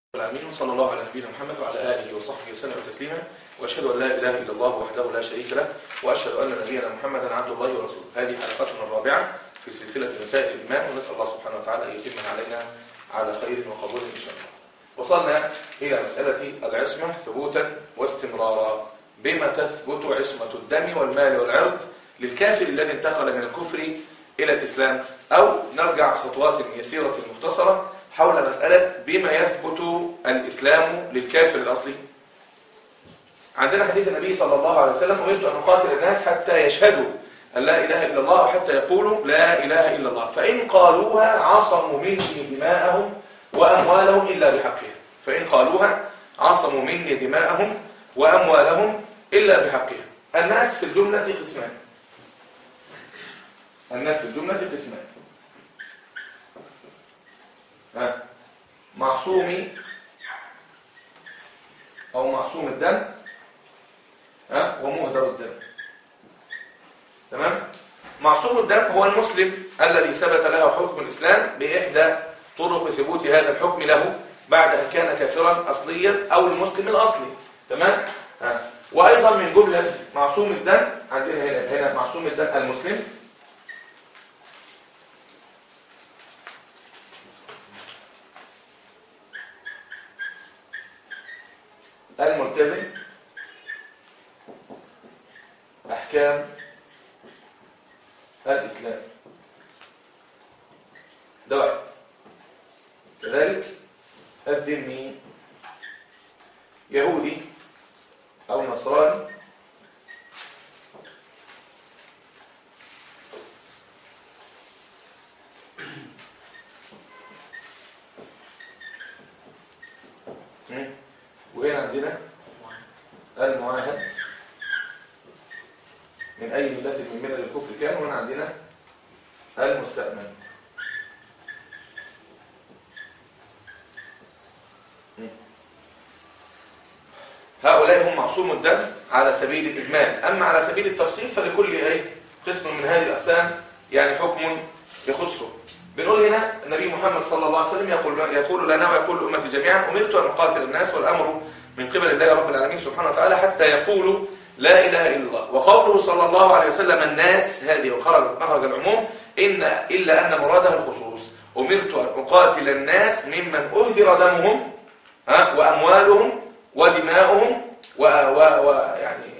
العالمين صلى الله على نبينا محمد وعلى آله وصحبه وسلم تسليما وأشهد أن لا إله إلا الله وحده لا شريك له وأشهد أن نبينا محمدا عبد الله ورسوله هذه حلقتنا الرابعة في سلسلة مسائل الإيمان ونسأل الله سبحانه وتعالى أن يتمها علينا على خير وقبول إن شاء الله وصلنا إلى مسألة العصمة ثبوتا واستمرارا بما تثبت عصمة الدم والمال والعرض للكافر الذي انتقل من الكفر إلى الإسلام أو نرجع خطوات يسيرة مختصرة حول مسألة بما يثبت الإسلام للكافر الأصلي عندنا حديث النبي صلى الله عليه وسلم أمرت أن أقاتل الناس حتى يشهدوا أن لا إله إلا الله وحتى يقولوا لا إله إلا الله فإن قالوها عصموا مني دماءهم وأموالهم إلا بحقها فإن قالوها عصموا مني دماءهم وأموالهم إلا بحقها الناس في الجملة قسمان الناس في الجملة قسمان ها معصومي أو معصوم الدم ها ومهدر الدم تمام معصوم الدم هو المسلم الذي ثبت له حكم الإسلام بإحدى طرق ثبوت هذا الحكم له بعد أن كان كافرا أصليا أو المسلم الأصلي تمام ها. وأيضا من جملة معصوم الدم عندنا هنا هنا معصوم الدم المسلم الملتزم أحكام الإسلام ده واحد كذلك الذمي يهودي أو نصراني وهنا عندنا المعاهد من أي ملة من ملل الكفر كان وهنا عندنا المستأمن هؤلاء هم معصوم الدم على سبيل الإجمال أما على سبيل التفصيل فلكل أي قسم من هذه الأقسام يعني حكم يخصه بنقول هنا النبي محمد صلى الله عليه وسلم يقول يقول لنا ويقول لأمتي جميعا أمرت أن أقاتل الناس والأمر من قبل الله رب العالمين سبحانه وتعالى حتى يقولوا لا إله إلا الله وقوله صلى الله عليه وسلم الناس هذه وخرجت مخرج العموم إن إلا أن مراده الخصوص أمرت أن أقاتل الناس ممن أهدر دمهم ها وأموالهم ودماؤهم و و و يعني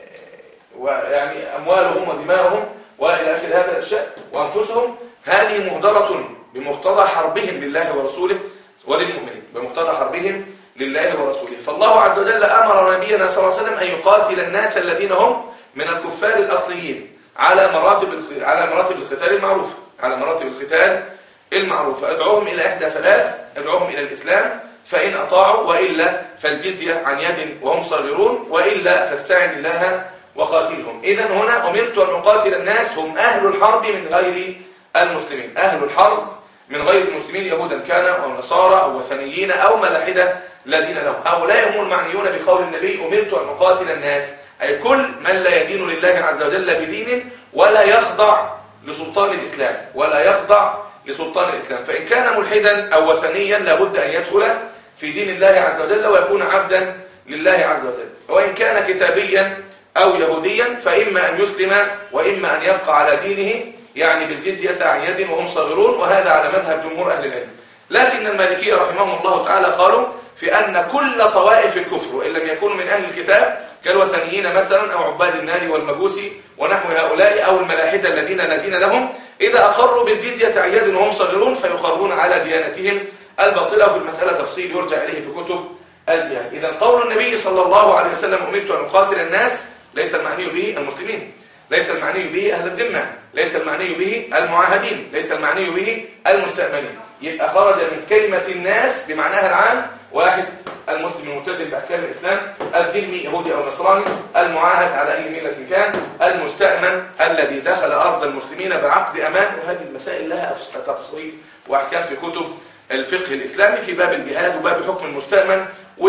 ويعني أموالهم ودماؤهم وإلى آخر هذا الأشياء وأنفسهم هذه مهدرة بمقتضى حربهم لله ورسوله وللمؤمنين بمقتضى حربهم لله ورسوله فالله عز وجل أمر نبينا صلى الله عليه وسلم أن يقاتل الناس الذين هم من الكفار الأصليين على مراتب على مراتب القتال المعروفة على مراتب القتال المعروفة ادعوهم إلى إحدى ثلاث ادعوهم إلى الإسلام فإن أطاعوا وإلا فالجزية عن يد وهم صغيرون وإلا فاستعن الله وقاتلهم إذا هنا أمرت أن أقاتل الناس هم أهل الحرب من غير المسلمين أهل الحرب من غير المسلمين يهودا كان أو نصارى أو وثنيين أو ملاحدة لا دين لهم هؤلاء هم المعنيون بقول النبي أمرت أن أقاتل الناس أي كل من لا يدين لله عز وجل بدين ولا يخضع لسلطان الإسلام ولا يخضع لسلطان الإسلام فإن كان ملحدا أو وثنيا لابد أن يدخل في دين الله عز وجل ويكون عبدا لله عز وجل وإن كان كتابيا أو يهوديا فإما أن يسلم وإما أن يبقى على دينه يعني بالجزية عن يد وهم صغيرون وهذا على مذهب جمهور أهل العلم لكن المالكية رحمهم الله تعالى قالوا في أن كل طوائف الكفر وإن لم يكونوا من أهل الكتاب كالوثنيين مثلا أو عباد النار والمجوس ونحو هؤلاء أو الملاحدة الذين لا دين لهم إذا أقروا بالجزية عن يد وهم صغيرون فيخرون على ديانتهم الباطلة وفي المسألة تفصيل يرجع إليه في كتب الجهاد إذا قول النبي صلى الله عليه وسلم أمرت أن أقاتل الناس ليس المعني به المسلمين ليس المعني به أهل الذمة ليس المعني به المعاهدين ليس المعني به المستأمنين يبقى خرج من كلمة الناس بمعناها العام واحد المسلم الملتزم بأحكام الإسلام الذمي يهودي أو نصراني المعاهد على أي ملة كان المستأمن الذي دخل أرض المسلمين بعقد أمان وهذه المسائل لها تفصيل وأحكام في كتب الفقه الإسلامي في باب الجهاد وباب حكم المستأمن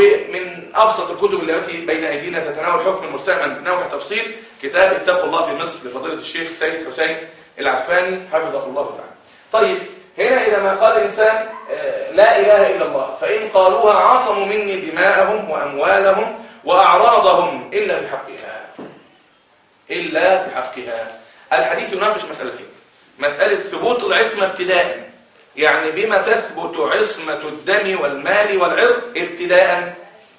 ومن أبسط الكتب التي بين أيدينا تتناول حكم المستأمن بنوع تفصيل كتاب اتقوا الله في مصر لفضيلة الشيخ سيد حسين العفاني حفظه الله تعالى طيب هنا إذا ما قال إنسان آه لا إله إلا الله فإن قالوها عصموا مني دماءهم وأموالهم وأعراضهم إلا بحقها إلا بحقها الحديث يناقش مسألتين مسألة ثبوت العصمة ابتداء يعني بما تثبت عصمة الدم والمال والعرض ابتداء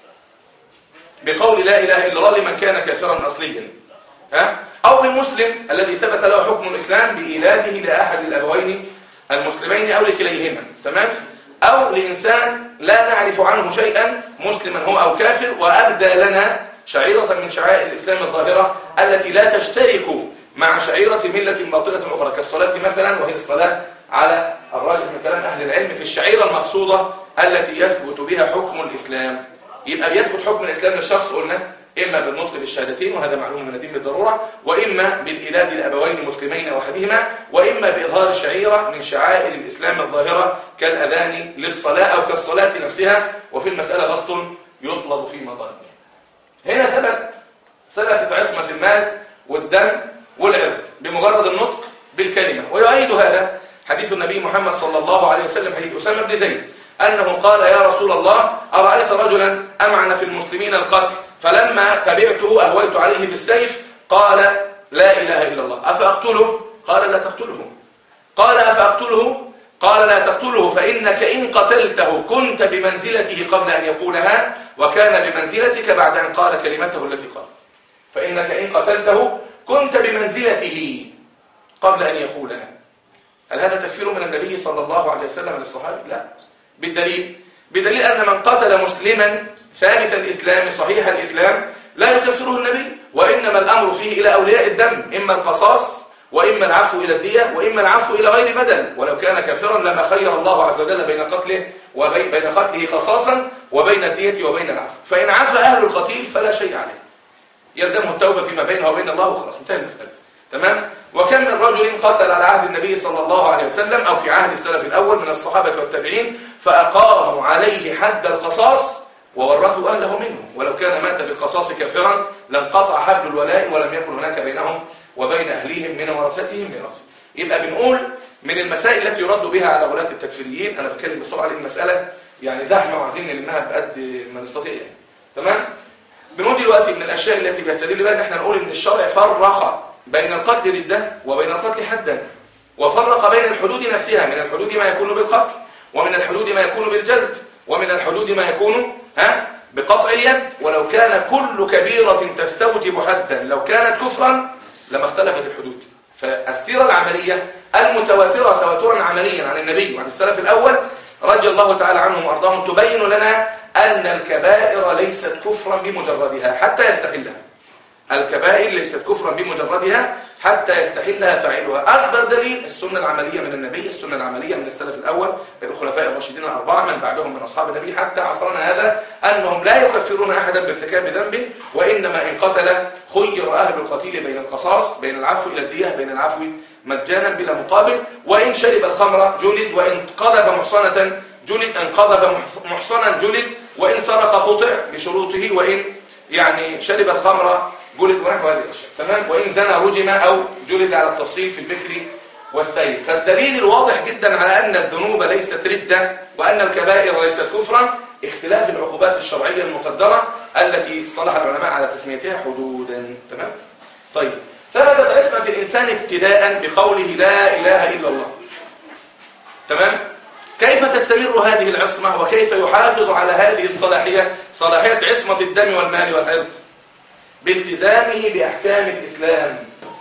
بقول لا إله إلا الله لمن كان كافرا أصليا ها؟ أو بالمسلم الذي ثبت له حكم الإسلام بإيلاده لأحد الأبوين المسلمين أو لكليهما تمام؟ أو لإنسان لا نعرف عنه شيئا مسلما هو أو كافر وأبدى لنا شعيرة من شعائر الإسلام الظاهرة التي لا تشترك مع شعيرة ملة باطلة أخرى كالصلاة مثلا وهي الصلاة على الراجح من كلام أهل العلم في الشعيرة المقصودة التي يثبت بها حكم الإسلام يبقى بيثبت حكم الإسلام للشخص قلنا إما بالنطق بالشهادتين وهذا معلوم من الدين بالضرورة وإما بالإيلاد لأبوين مسلمين وحدهما وإما بإظهار شعيرة من شعائر الإسلام الظاهرة كالأذان للصلاة أو كالصلاة نفسها وفي المسألة بسط يطلب في مطالبها هنا ثبت ثبتت عصمة المال والدم والعرض بمجرد النطق بالكلمة ويؤيد هذا حديث النبي محمد صلى الله عليه وسلم حديث أسامة بن زيد أنه قال يا رسول الله أرأيت رجلا أمعن في المسلمين القتل فلما تبعته أهويت عليه بالسيف قال لا إله إلا الله أفأقتله؟ قال لا تقتله قال أفأقتله؟ قال لا تقتله فإنك إن قتلته كنت بمنزلته قبل أن يقولها وكان بمنزلتك بعد أن قال كلمته التي قال فإنك إن قتلته كنت بمنزلته قبل أن يقولها هل هذا تكفير من النبي صلى الله عليه وسلم للصحابي؟ لا بالدليل بدليل أن من قتل مسلما ثابت الإسلام صحيح الإسلام لا يكفره النبي وإنما الأمر فيه إلى أولياء الدم إما القصاص وإما العفو إلى الدية وإما العفو إلى غير بدل ولو كان كافرا لما خير الله عز وجل بين قتله وبين بين قتله قصاصا وبين الدية وبين العفو فإن عفى أهل القتيل فلا شيء عليه يلزمه التوبة فيما بينه وبين الله وخلاص انتهى المسألة تمام وكم من رجل قتل على عهد النبي صلى الله عليه وسلم أو في عهد السلف الأول من الصحابة والتابعين فأقاموا عليه حد القصاص وورثوا أهله منه ولو كان مات بالقصاص كافرا لانقطع حبل الولاء ولم يكن هناك بينهم وبين أهليهم من ورثتهم ميراث يبقى بنقول من المسائل التي يرد بها على غلاة التكفيريين أنا بتكلم بسرعة لأن المسألة يعني زحمة وعايزين نلمها بقد ما نستطيع يعني. تمام بنقول دلوقتي من الأشياء التي بيستدل بها ان احنا نقول ان الشرع فرق بين القتل ردة وبين القتل حدا وفرق بين الحدود نفسها من الحدود ما يكون بالقتل ومن الحدود ما يكون بالجلد ومن الحدود ما يكون ها بقطع اليد ولو كان كل كبيرة تستوجب حدا لو كانت كفرا لما اختلفت الحدود فالسيرة العملية المتواترة تواترا عمليا عن النبي وعن السلف الأول رضي الله تعالى عنهم وارضاهم تبين لنا أن الكبائر ليست كفرا بمجردها حتى يستحلها الكبائر ليست كفرا بمجردها حتى يستحلها فاعلها أكبر دليل السنة العملية من النبي السنة العملية من السلف الأول من الخلفاء الراشدين الأربعة من بعدهم من أصحاب النبي حتى عصرنا هذا أنهم لا يكفرون أحدا بارتكاب ذنب وإنما إن قتل خير أهل القتيل بين القصاص بين العفو إلى الدية بين العفو مجانا بلا مقابل وإن شرب الخمر جلد وإن قذف محصنة جلد أن قذف محصنا جلد وإن سرق قطع بشروطه وإن يعني شرب الخمر جلد ونحو هذه الأشياء تمام وإن زنى رجم أو جلد على التفصيل في البكر والثيب فالدليل الواضح جدا على أن الذنوب ليست ردة وأن الكبائر ليست كفرا اختلاف العقوبات الشرعية المقدرة التي اصطلح العلماء على تسميتها حدودا تمام طيب ثبتت عصمة الإنسان ابتداء بقوله لا إله إلا الله تمام كيف تستمر هذه العصمة وكيف يحافظ على هذه الصلاحية صلاحية عصمة الدم والمال والعرض بالتزامه بأحكام الإسلام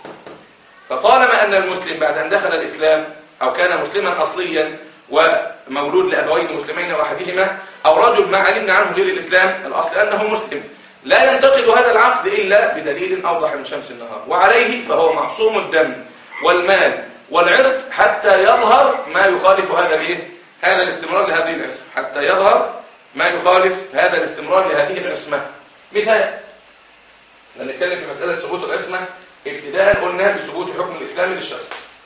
فطالما أن المسلم بعد أن دخل الإسلام أو كان مسلما أصليا ومولود لأبوين مسلمين وأحدهما أو رجل ما علمنا عنه غير الإسلام الأصل أنه مسلم لا ينتقد هذا العقد إلا بدليل أوضح من شمس النهار وعليه فهو معصوم الدم والمال والعرض حتى يظهر ما يخالف هذا الايه هذا الاستمرار لهذه العصمة حتى يظهر ما يخالف هذا الاستمرار لهذه العصمة مثال لما نتكلم في مسألة ثبوت العصمة ابتداء قلنا بثبوت حكم الإسلام للشخص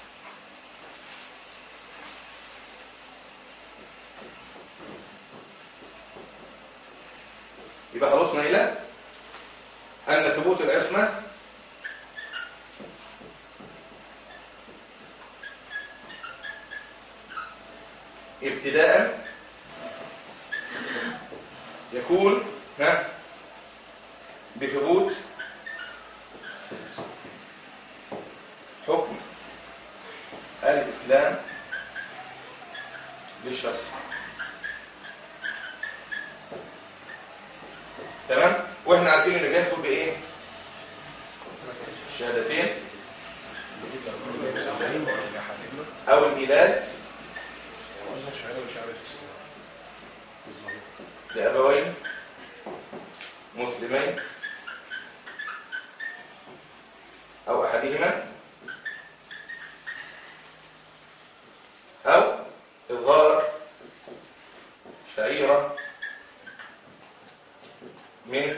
يبقى خلصنا إلى أن ثبوت العصمة ابتداء يكون ها بثبوت حكم الإسلام للشخص تمام واحنا عارفين انه بيثبت بايه الشهادتين او الميلاد لابوين مسلمين او احدهما او اظهار شعيره من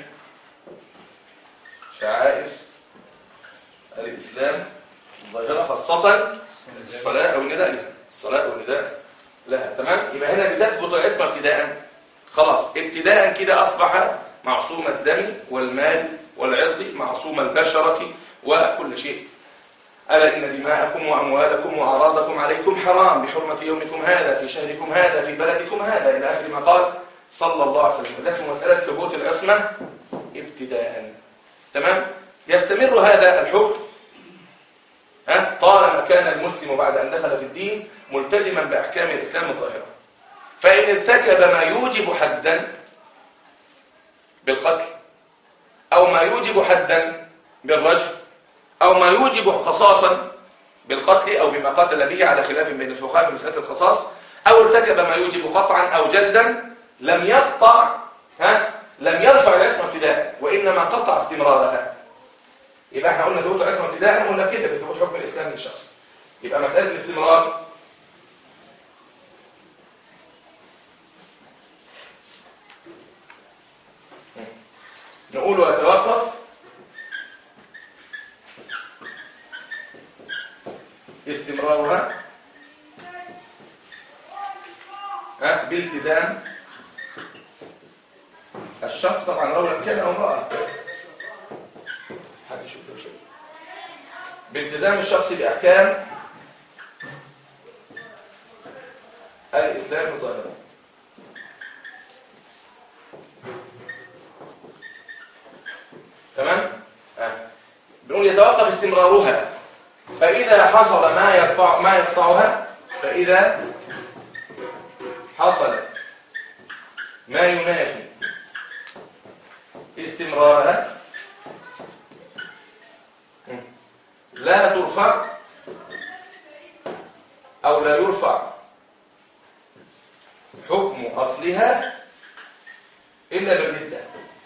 شعائر الإسلام الظاهرة خاصة الصلاة أو النداء لها الصلاة أو النداء لها تمام يبقى هنا بتثبت العصمة ابتداء خلاص ابتداء كده أصبح معصوم الدم والمال والعرض معصوم البشرة وكل شيء ألا إن دماءكم وأموالكم وأعراضكم عليكم حرام بحرمة يومكم هذا في شهركم هذا في بلدكم هذا إلى آخر ما قال صلى الله عليه وسلم ده اسمه مسألة ثبوت العصمة ابتداء تمام يستمر هذا الحكم ها طالما كان المسلم بعد أن دخل في الدين ملتزما بأحكام الإسلام الظاهرة فإن ارتكب ما يوجب حدا بالقتل أو ما يوجب حدا بالرجم أو ما يوجب قصاصا بالقتل أو بما قاتل به على خلاف بين الفقهاء في مسألة القصاص أو ارتكب ما يوجب قطعا أو جلدا لم يقطع ها لم يرفع العصمة ابتداء وإنما قطع استمرارها يبقى احنا قلنا ثبوت العصمة ابتداء قلنا كده بثبوت حكم الإسلام للشخص يبقى مسألة الاستمرار نقول ويتوقف استمرارها ها بالتزام الشخص طبعا رجلا كان او امراه حد يشوف ده شيء بالتزام الشخص باحكام الاسلام الظاهره تمام آه. بنقول يتوقف استمرارها فاذا حصل ما يرفع ما يقطعها فاذا حصل ما ينافي استمرارها لا ترفع أو لا يرفع حكم أصلها إلا بالردة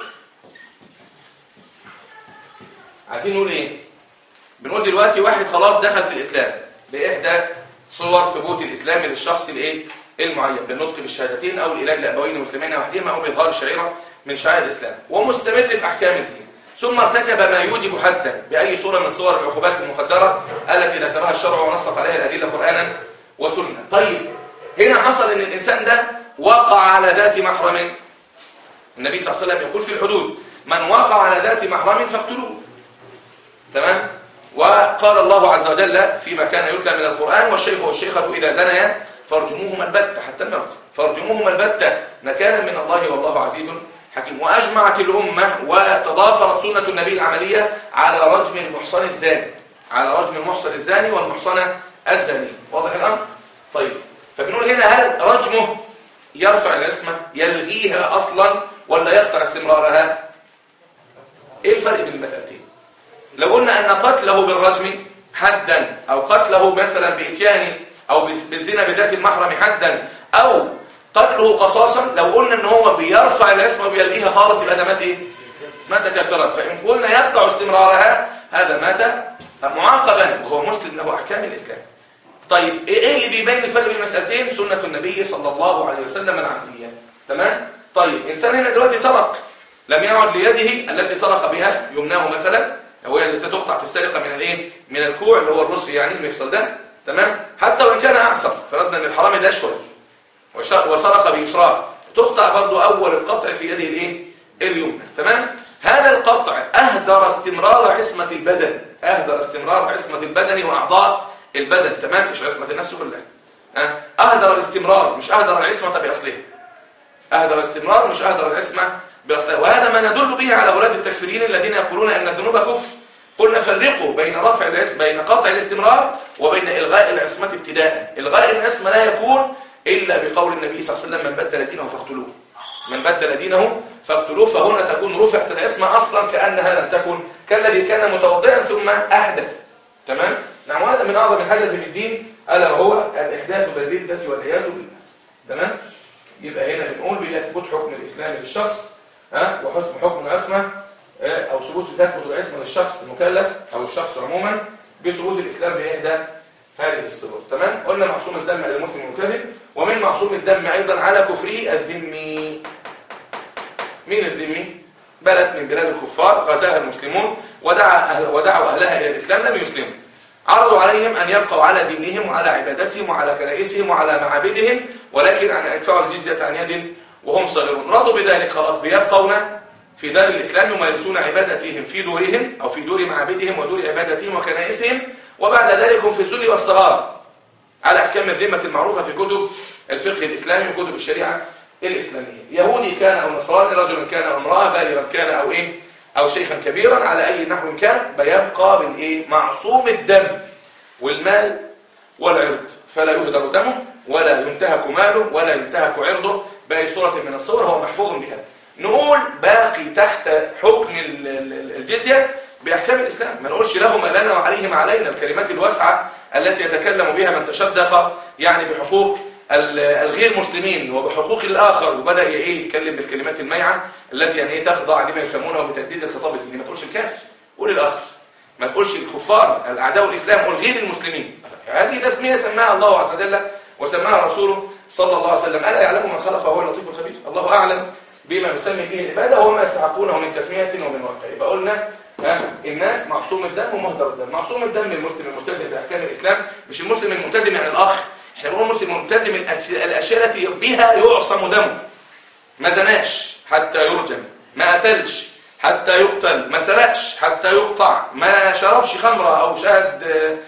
عايزين نقول إيه؟ بنقول دلوقتي واحد خلاص دخل في الإسلام بإحدى صور ثبوت الإسلام للشخص الإيه؟ المعين بالنطق بالشهادتين أو العلاج لأبوين مسلمين وحدهما أو بإظهار الشعيرة من شعائر الإسلام ومستمر في أحكام الدين ثم ارتكب ما يوجب حدا بأي صورة من صور العقوبات المقدرة التي ذكرها الشرع ونصت عليها الأدلة قرآنا وسنة طيب هنا حصل أن الإنسان ده وقع على ذات محرم النبي صلى الله عليه وسلم يقول في الحدود من وقع على ذات محرم فاقتلوه تمام وقال الله عز وجل فيما كان يتلى من القرآن والشيخ والشيخة إذا زنيا فارجموهما البتة حتى الموت فارجموهما البتة نكالا من الله والله عزيز حكيم وأجمعت الأمة وتضافرت سنة النبي العملية على رجم المحصن الزاني على رجم المحصن الزاني والمحصنة الزاني واضح الأمر؟ طيب فبنقول هنا هل رجمه يرفع العصمة يلغيها أصلا ولا يقطع استمرارها إيه الفرق بين المسألتين لو قلنا أن قتله بالرجم حدا أو قتله مثلا بإتيان أو بالزنا بذات المحرم حدا أو قتله قصاصا لو قلنا ان هو بيرفع العصمه وبيلغيها خالص يبقى ده مات ايه مات كافرا فان قلنا يقطع استمرارها هذا مات معاقبا وهو مسلم له احكام الاسلام طيب ايه اللي بيبين الفرق بين المسالتين سنه النبي صلى الله عليه وسلم العمليه تمام طيب انسان هنا دلوقتي سرق لم يعد ليده التي سرق بها يمناه مثلا هو التي تقطع في السرقه من الايه من الكوع اللي هو الرصف يعني المفصل ده تمام حتى وان كان اعسر فرضنا ان الحرامي ده اشول وسرق بيسراه تقطع برضو اول القطع في يده الايه اليمنى تمام هذا القطع اهدر استمرار عصمه البدن اهدر استمرار عصمه البدن واعضاء البدن تمام مش عصمه النفس كلها أه؟ اهدر الاستمرار مش اهدر العصمه باصلها أهدر الاستمرار مش أهدر العصمة بأصلها وهذا ما ندل به على غلاة التكفيريين الذين يقولون أن الذنوب كفر قلنا فرقوا بين رفع العصمة بين قطع الاستمرار وبين إلغاء العصمة ابتداء إلغاء العصمة لا يكون إلا بقول النبي صلى الله عليه وسلم من بدل دينه فاقتلوه من بدل دينه فاقتلوه فهنا تكون رفعت العصمة أصلا كأنها لم تكن كالذي كان متوضئا ثم أحدث تمام؟ نعم وهذا من أعظم الحدث في الدين ألا وهو الإحداث بالردة والعياذ بالله تمام؟ يبقى هنا بنقول بيثبت حكم الإسلام للشخص ها وحكم حكم العصمة أو ثبوت تثبت العصمة للشخص المكلف أو الشخص عموما بثبوت الإسلام بإحدى هذه الصفات تمام قلنا معصوم الدم على المسلم الملتزم ومن معصوم الدم أيضا على كفره الذمي مين الذمي بلد من بلاد الكفار غزاها المسلمون ودعا أهل ودعوا أهلها إلى الإسلام لم يسلموا عرضوا عليهم أن يبقوا على دينهم وعلى عبادتهم وعلى كنائسهم وعلى معابدهم ولكن أن يدفعوا الجزية عن يد وهم صغيرون رضوا بذلك خلاص بيبقون في دار الإسلام يمارسون عبادتهم في دورهم أو في دور معابدهم ودور عبادتهم وكنائسهم وبعد ذلك هم في السل والصغار على أحكام الذمة المعروفة في كتب الفقه الإسلامي وكتب الشريعة الإسلامية يهودي كان أو نصراني رجلا كان أو امرأة بالغا كان أو إيه أو شيخا كبيرا على أي نحو كان بيبقى بالإيه معصوم الدم والمال والعرض فلا يهدر دمه ولا ينتهك ماله ولا ينتهك عرضه بأي صورة من الصور هو محفوظ بها نقول باقي تحت حكم الجزية بأحكام الإسلام ما نقولش لهما لنا وعليهم علينا الكلمات الواسعة التي يتكلم بها من تشدق يعني بحقوق الغير مسلمين وبحقوق الآخر وبدأ إيه يتكلم بالكلمات الميعة التي يعني إيه تخضع لما يسمونه بتجديد الخطاب الديني ما تقولش الكافر قول الآخر ما تقولش الكفار الأعداء الإسلام والغير المسلمين هذه تسمية سماها الله عز وجل وسماها رسوله صلى الله عليه وسلم ألا يعلم من خلق وهو اللطيف الخبير الله أعلم بما يسمي فيه العبادة وما يستحقونه من تسمية ومن واقع يبقى قلنا الناس معصوم الدم ومهدر الدم معصوم الدم المسلم الملتزم بأحكام الإسلام مش المسلم الملتزم يعني الأخ احنا بنقول المسلم الملتزم الأشياء التي بها يعصم دمه ما زناش حتى يرجم ما قتلش حتى يقتل ما سرقش حتى يقطع ما شربش خمرة أو شهد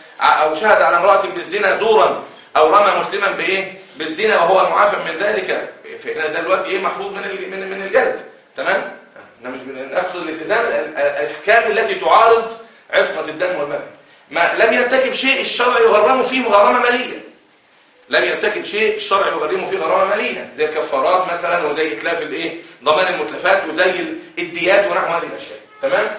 أو شهد على امرأة بالزنا زورا أو رمى مسلما بإيه بالزنا وهو معافى من ذلك فهنا ده دلوقتي إيه محفوظ من من من الجلد تمام احنا مش بنقصد الالتزام الاحكام التي تعارض عصمة الدم والمال ما لم يرتكب شيء الشرع يغرمه فيه مغرمة مالية لم يرتكب شيء الشرع يغرمه فيه غرامة مالية زي الكفارات مثلا وزي اتلاف الايه ضمان المتلفات وزي الديات ونحو هذه الاشياء تمام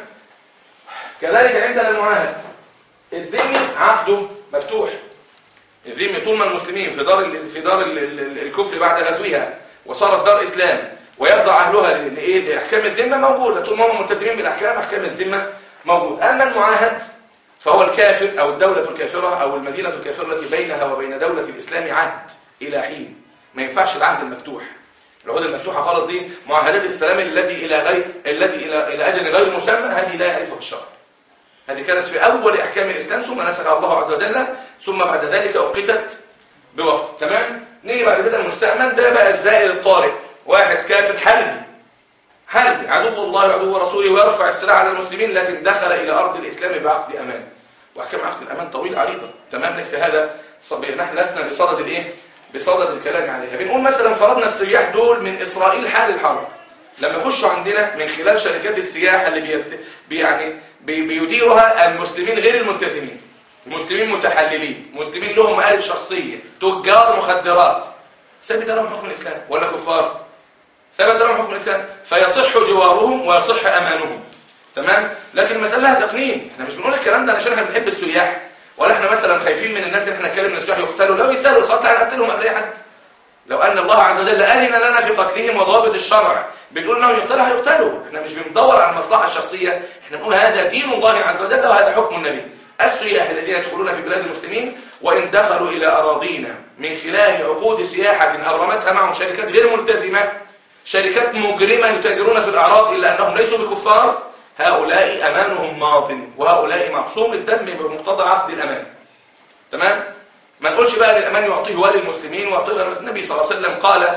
كذلك عندنا المعاهد الذمي عقده مفتوح الذمي طول ما المسلمين في دار في دار الكفر بعد غزوها وصارت دار اسلام ويخضع اهلها لايه لاحكام الذمه موجوده طول ما هم ملتزمين بالاحكام احكام الذمه موجود اما المعاهد فهو الكافر او الدوله الكافره او المدينه الكافره التي بينها وبين دوله الاسلام عهد الى حين ما ينفعش العهد المفتوح العهود المفتوحه خالص دي معاهدات السلام التي الى غير التي الى الى اجل غير مسمى هذه لا يعرفها الشرع هذه كانت في اول احكام الاسلام ثم نسخها الله عز وجل ثم بعد ذلك اوقتت بوقت تمام نيجي بعد كده المستأمن ده بقى الزائر الطارئ واحد كافر حربي حربي عدو الله وعدو رسوله ويرفع السلاح على المسلمين لكن دخل إلى أرض الإسلام بعقد أمان وأحكام عقد الأمان طويل عريضة تمام ليس هذا نحن لسنا بصدد الإيه بصدد الكلام عليها بنقول مثلا فرضنا السياح دول من إسرائيل حال الحرب لما يخشوا عندنا من خلال شركات السياحة اللي بيت... بي يعني بي... بيديرها المسلمين غير الملتزمين مسلمين متحللين مسلمين لهم مآرب شخصية تجار مخدرات ثبت لهم حكم الإسلام ولا كفار ثبت لهم حكم الإسلام فيصح جوارهم ويصح أمانهم تمام لكن المسألة لها تقنين احنا مش بنقول الكلام ده عشان احنا بنحب السياح ولا احنا مثلا خايفين من الناس اللي احنا نتكلم ان السياح يقتلوا لو يستاهلوا الخط هنقتلهم قبل اي حد لو ان الله عز وجل اذن لنا في قتلهم وضابط الشرع بنقول انهم يقتلوا هيقتلوا احنا مش بندور على المصلحه الشخصيه احنا بنقول هذا دين الله عز وجل وهذا حكم النبي السياح الذين يدخلون في بلاد المسلمين وإن دخلوا إلى أراضينا من خلال عقود سياحة أبرمتها معهم شركات غير ملتزمة شركات مجرمة يتاجرون في الأعراض إلا أنهم ليسوا بكفار هؤلاء أمانهم ماض وهؤلاء معصوم الدم بمقتضى عقد الأمان تمام؟ ما نقولش بقى للأمان يعطيه والي المسلمين ويعطيه غير النبي صلى الله عليه وسلم قال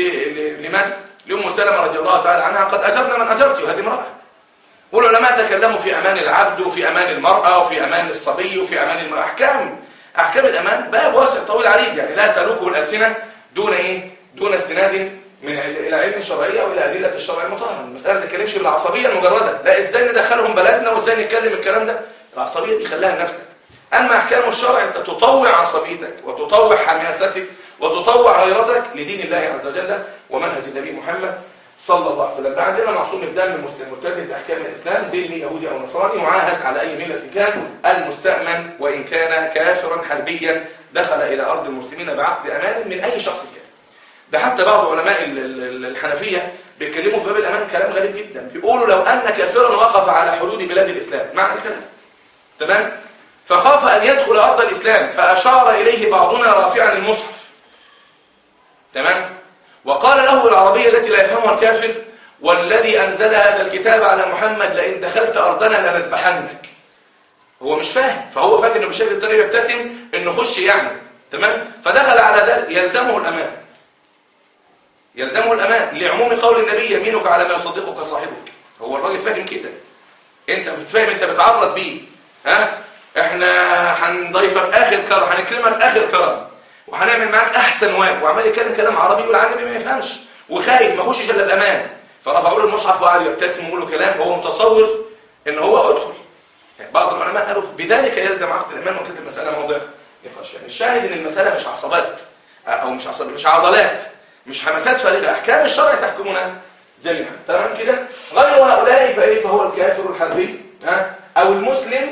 لمن؟ لأم سلمة رضي الله تعالى عنها قد أجرنا من أجرت وهذه امرأة والعلماء تكلموا في أمان العبد وفي أمان المرأة وفي أمان الصبي وفي أمان المرأة أحكام أحكام الأمان باب واسع طويل عريض يعني لا تلوكه الألسنة دون إيه؟ دون استناد من الى علم الشرعيه او الى ادله الشرع المطهر المساله ما تتكلمش بالعصبيه المجرده لا ازاي ندخلهم بلدنا وازاي نتكلم الكلام ده العصبيه دي خليها لنفسك اما احكام الشرع انت تطوع عصبيتك وتطوع حماستك وتطوع غيرتك لدين الله عز وجل ومنهج النبي محمد صلى الله عليه وسلم ده عندنا معصوم الدم مسلم ملتزم باحكام الاسلام ذمي يهودي او نصراني معاهد على اي مله كان المستامن وان كان كافرا حربيا دخل الى ارض المسلمين بعقد امان من اي شخص كان ده حتى بعض علماء الحنفيه بيتكلموا في باب الامان كلام غريب جدا بيقولوا لو ان كافرا وقف على حدود بلاد الاسلام معنى الكلام تمام فخاف ان يدخل ارض الاسلام فاشار اليه بعضنا رافعا المصحف تمام وقال له بالعربية التي لا يفهمها الكافر والذي أنزل هذا الكتاب على محمد لئن دخلت أرضنا لنذبحنك هو مش فاهم فهو فاكر انه بشكل الطريق يبتسم انه خش يعني تمام فدخل على ذلك يلزمه الامان يلزمه الامان لعموم قول النبي يمينك على ما يصدقك صاحبك هو الراجل فاهم كده انت بتفهم انت بتعرض بيه ها احنا هنضيفك اخر كرم هنكرمك اخر كرم وهنعمل معاك احسن واجب وعمال يتكلم كلام عربي والعجمي ما يفهمش وخايف ما يخشش الا بامان فرفعوا له المصحف وقعد يبتسم ويقول له كلام هو متصور ان هو ادخل يعني بعض العلماء قالوا بذلك يلزم عقد الامان وكانت المساله موضوع نقاش يعني الشاهد ان المساله مش عصبات او مش عصبات مش عضلات مش حماسات فارغه احكام الشرع تحكمنا جميعا تمام كده غير هؤلاء فايه فهو الكافر الحربي ها او المسلم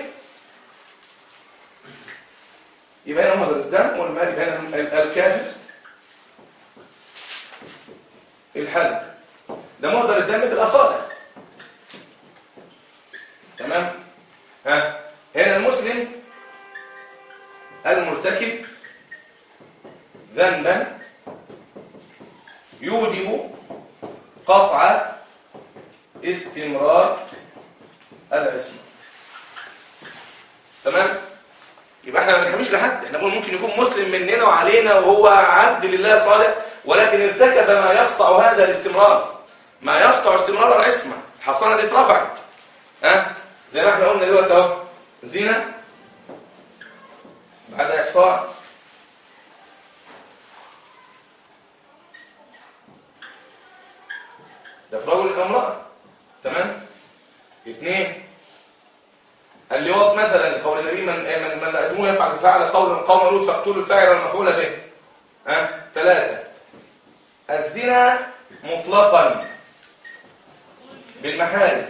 يبقى هنا مهدر الدم والمال يبقى هنا الكافر الحل ده مهدر الدم بالاصابع تمام ها هنا المسلم المرتكب ذنبا يوجب قطع استمرار العصمه تمام يبقى احنا ما بنحميش لحد احنا بنقول ممكن يكون مسلم مننا وعلينا وهو عبد لله صالح ولكن ارتكب ما يقطع هذا الاستمرار ما يقطع استمرار العصمه الحصانه دي اترفعت ها أه؟ زي ما احنا قلنا دلوقتي اهو زينه بعد احصاء ده في رجل الامراه تمام اثنين اللواط مثلا قول النبي من من من لقيتموه يفعل فعل قول قوم لوط فاقتلوا الفاعل والمفعول به ها ثلاثه الزنا مطلقا بالمحارم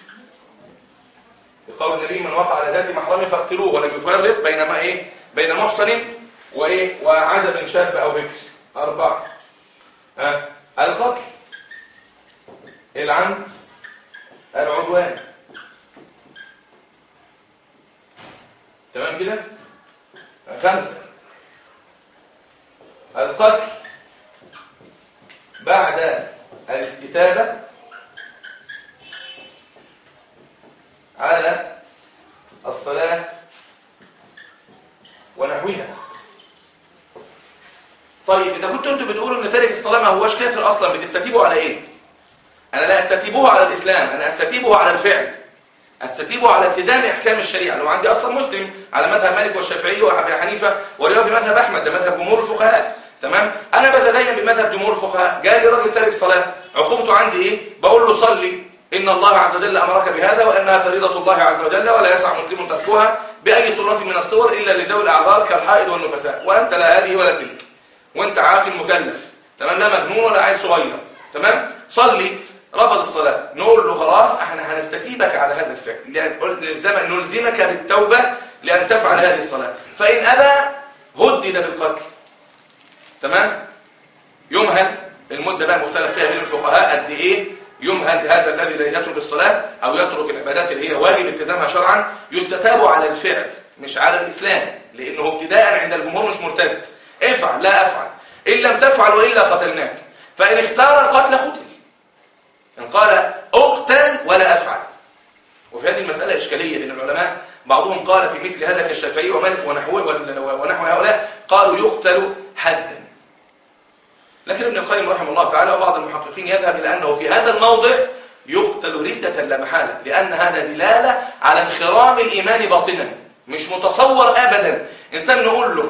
بقول النبي من وقع على ذات محرم فاقتلوه ولم يفرق بين ما ايه بين محصن وايه وعزب شاب او بكر اربعه ها القتل العمد العدوان تمام كده خمسة القتل بعد الاستتابة على الصلاة ونحوها طيب إذا كنتوا أنتوا بتقولوا أن تارك الصلاة ما هوش كافر أصلا بتستتيبوا على إيه؟ أنا لا أستتيبه على الإسلام أنا أستتيبه على الفعل استتيبه على التزام احكام الشريعه لو عندي اصلا مسلم على مذهب مالك والشافعي وابي حنيفه وروايه في مذهب احمد ده مذهب جمهور الفقهاء تمام انا بتدين بمذهب جمهور الفقهاء جاء لي راجل تارك صلاه عقوبته عندي ايه بقول له صلي ان الله عز وجل امرك بهذا وانها فريضه الله عز وجل ولا يسع مسلم تركها باي صوره من الصور الا لذوي الاعذار كالحائض والنفساء وانت لا هذه ولا تلك وانت عاقل مكلف تمام لا مجنون ولا عيل صغير تمام صلي رفض الصلاة نقول له خلاص احنا هنستتيبك على هذا الفعل لأن نلزمك, نلزمك بالتوبة لأن تفعل هذه الصلاة فإن أبى هدد بالقتل تمام يمهل المدة بقى مختلف فيها بين الفقهاء قد إيه يمهل هذا الذي لا يترك الصلاة أو يترك العبادات اللي هي واجب التزامها شرعا يستتاب على الفعل مش على الإسلام لأنه ابتداء عند الجمهور مش مرتد افعل لا أفعل إن لم تفعل وإلا قتلناك فإن اختار القتل قتل إن قال اقتل ولا أفعل وفي هذه المسألة إشكالية لأن العلماء بعضهم قال في مثل هذا كالشافعي ومالك ونحوه ونحو هؤلاء قالوا يقتل حدا لكن ابن القيم رحمه الله تعالى وبعض المحققين يذهب إلى أنه في هذا الموضع يقتل ردة لا محالة لأن هذا دلالة على انخرام الإيمان باطنا مش متصور أبدا إنسان نقول له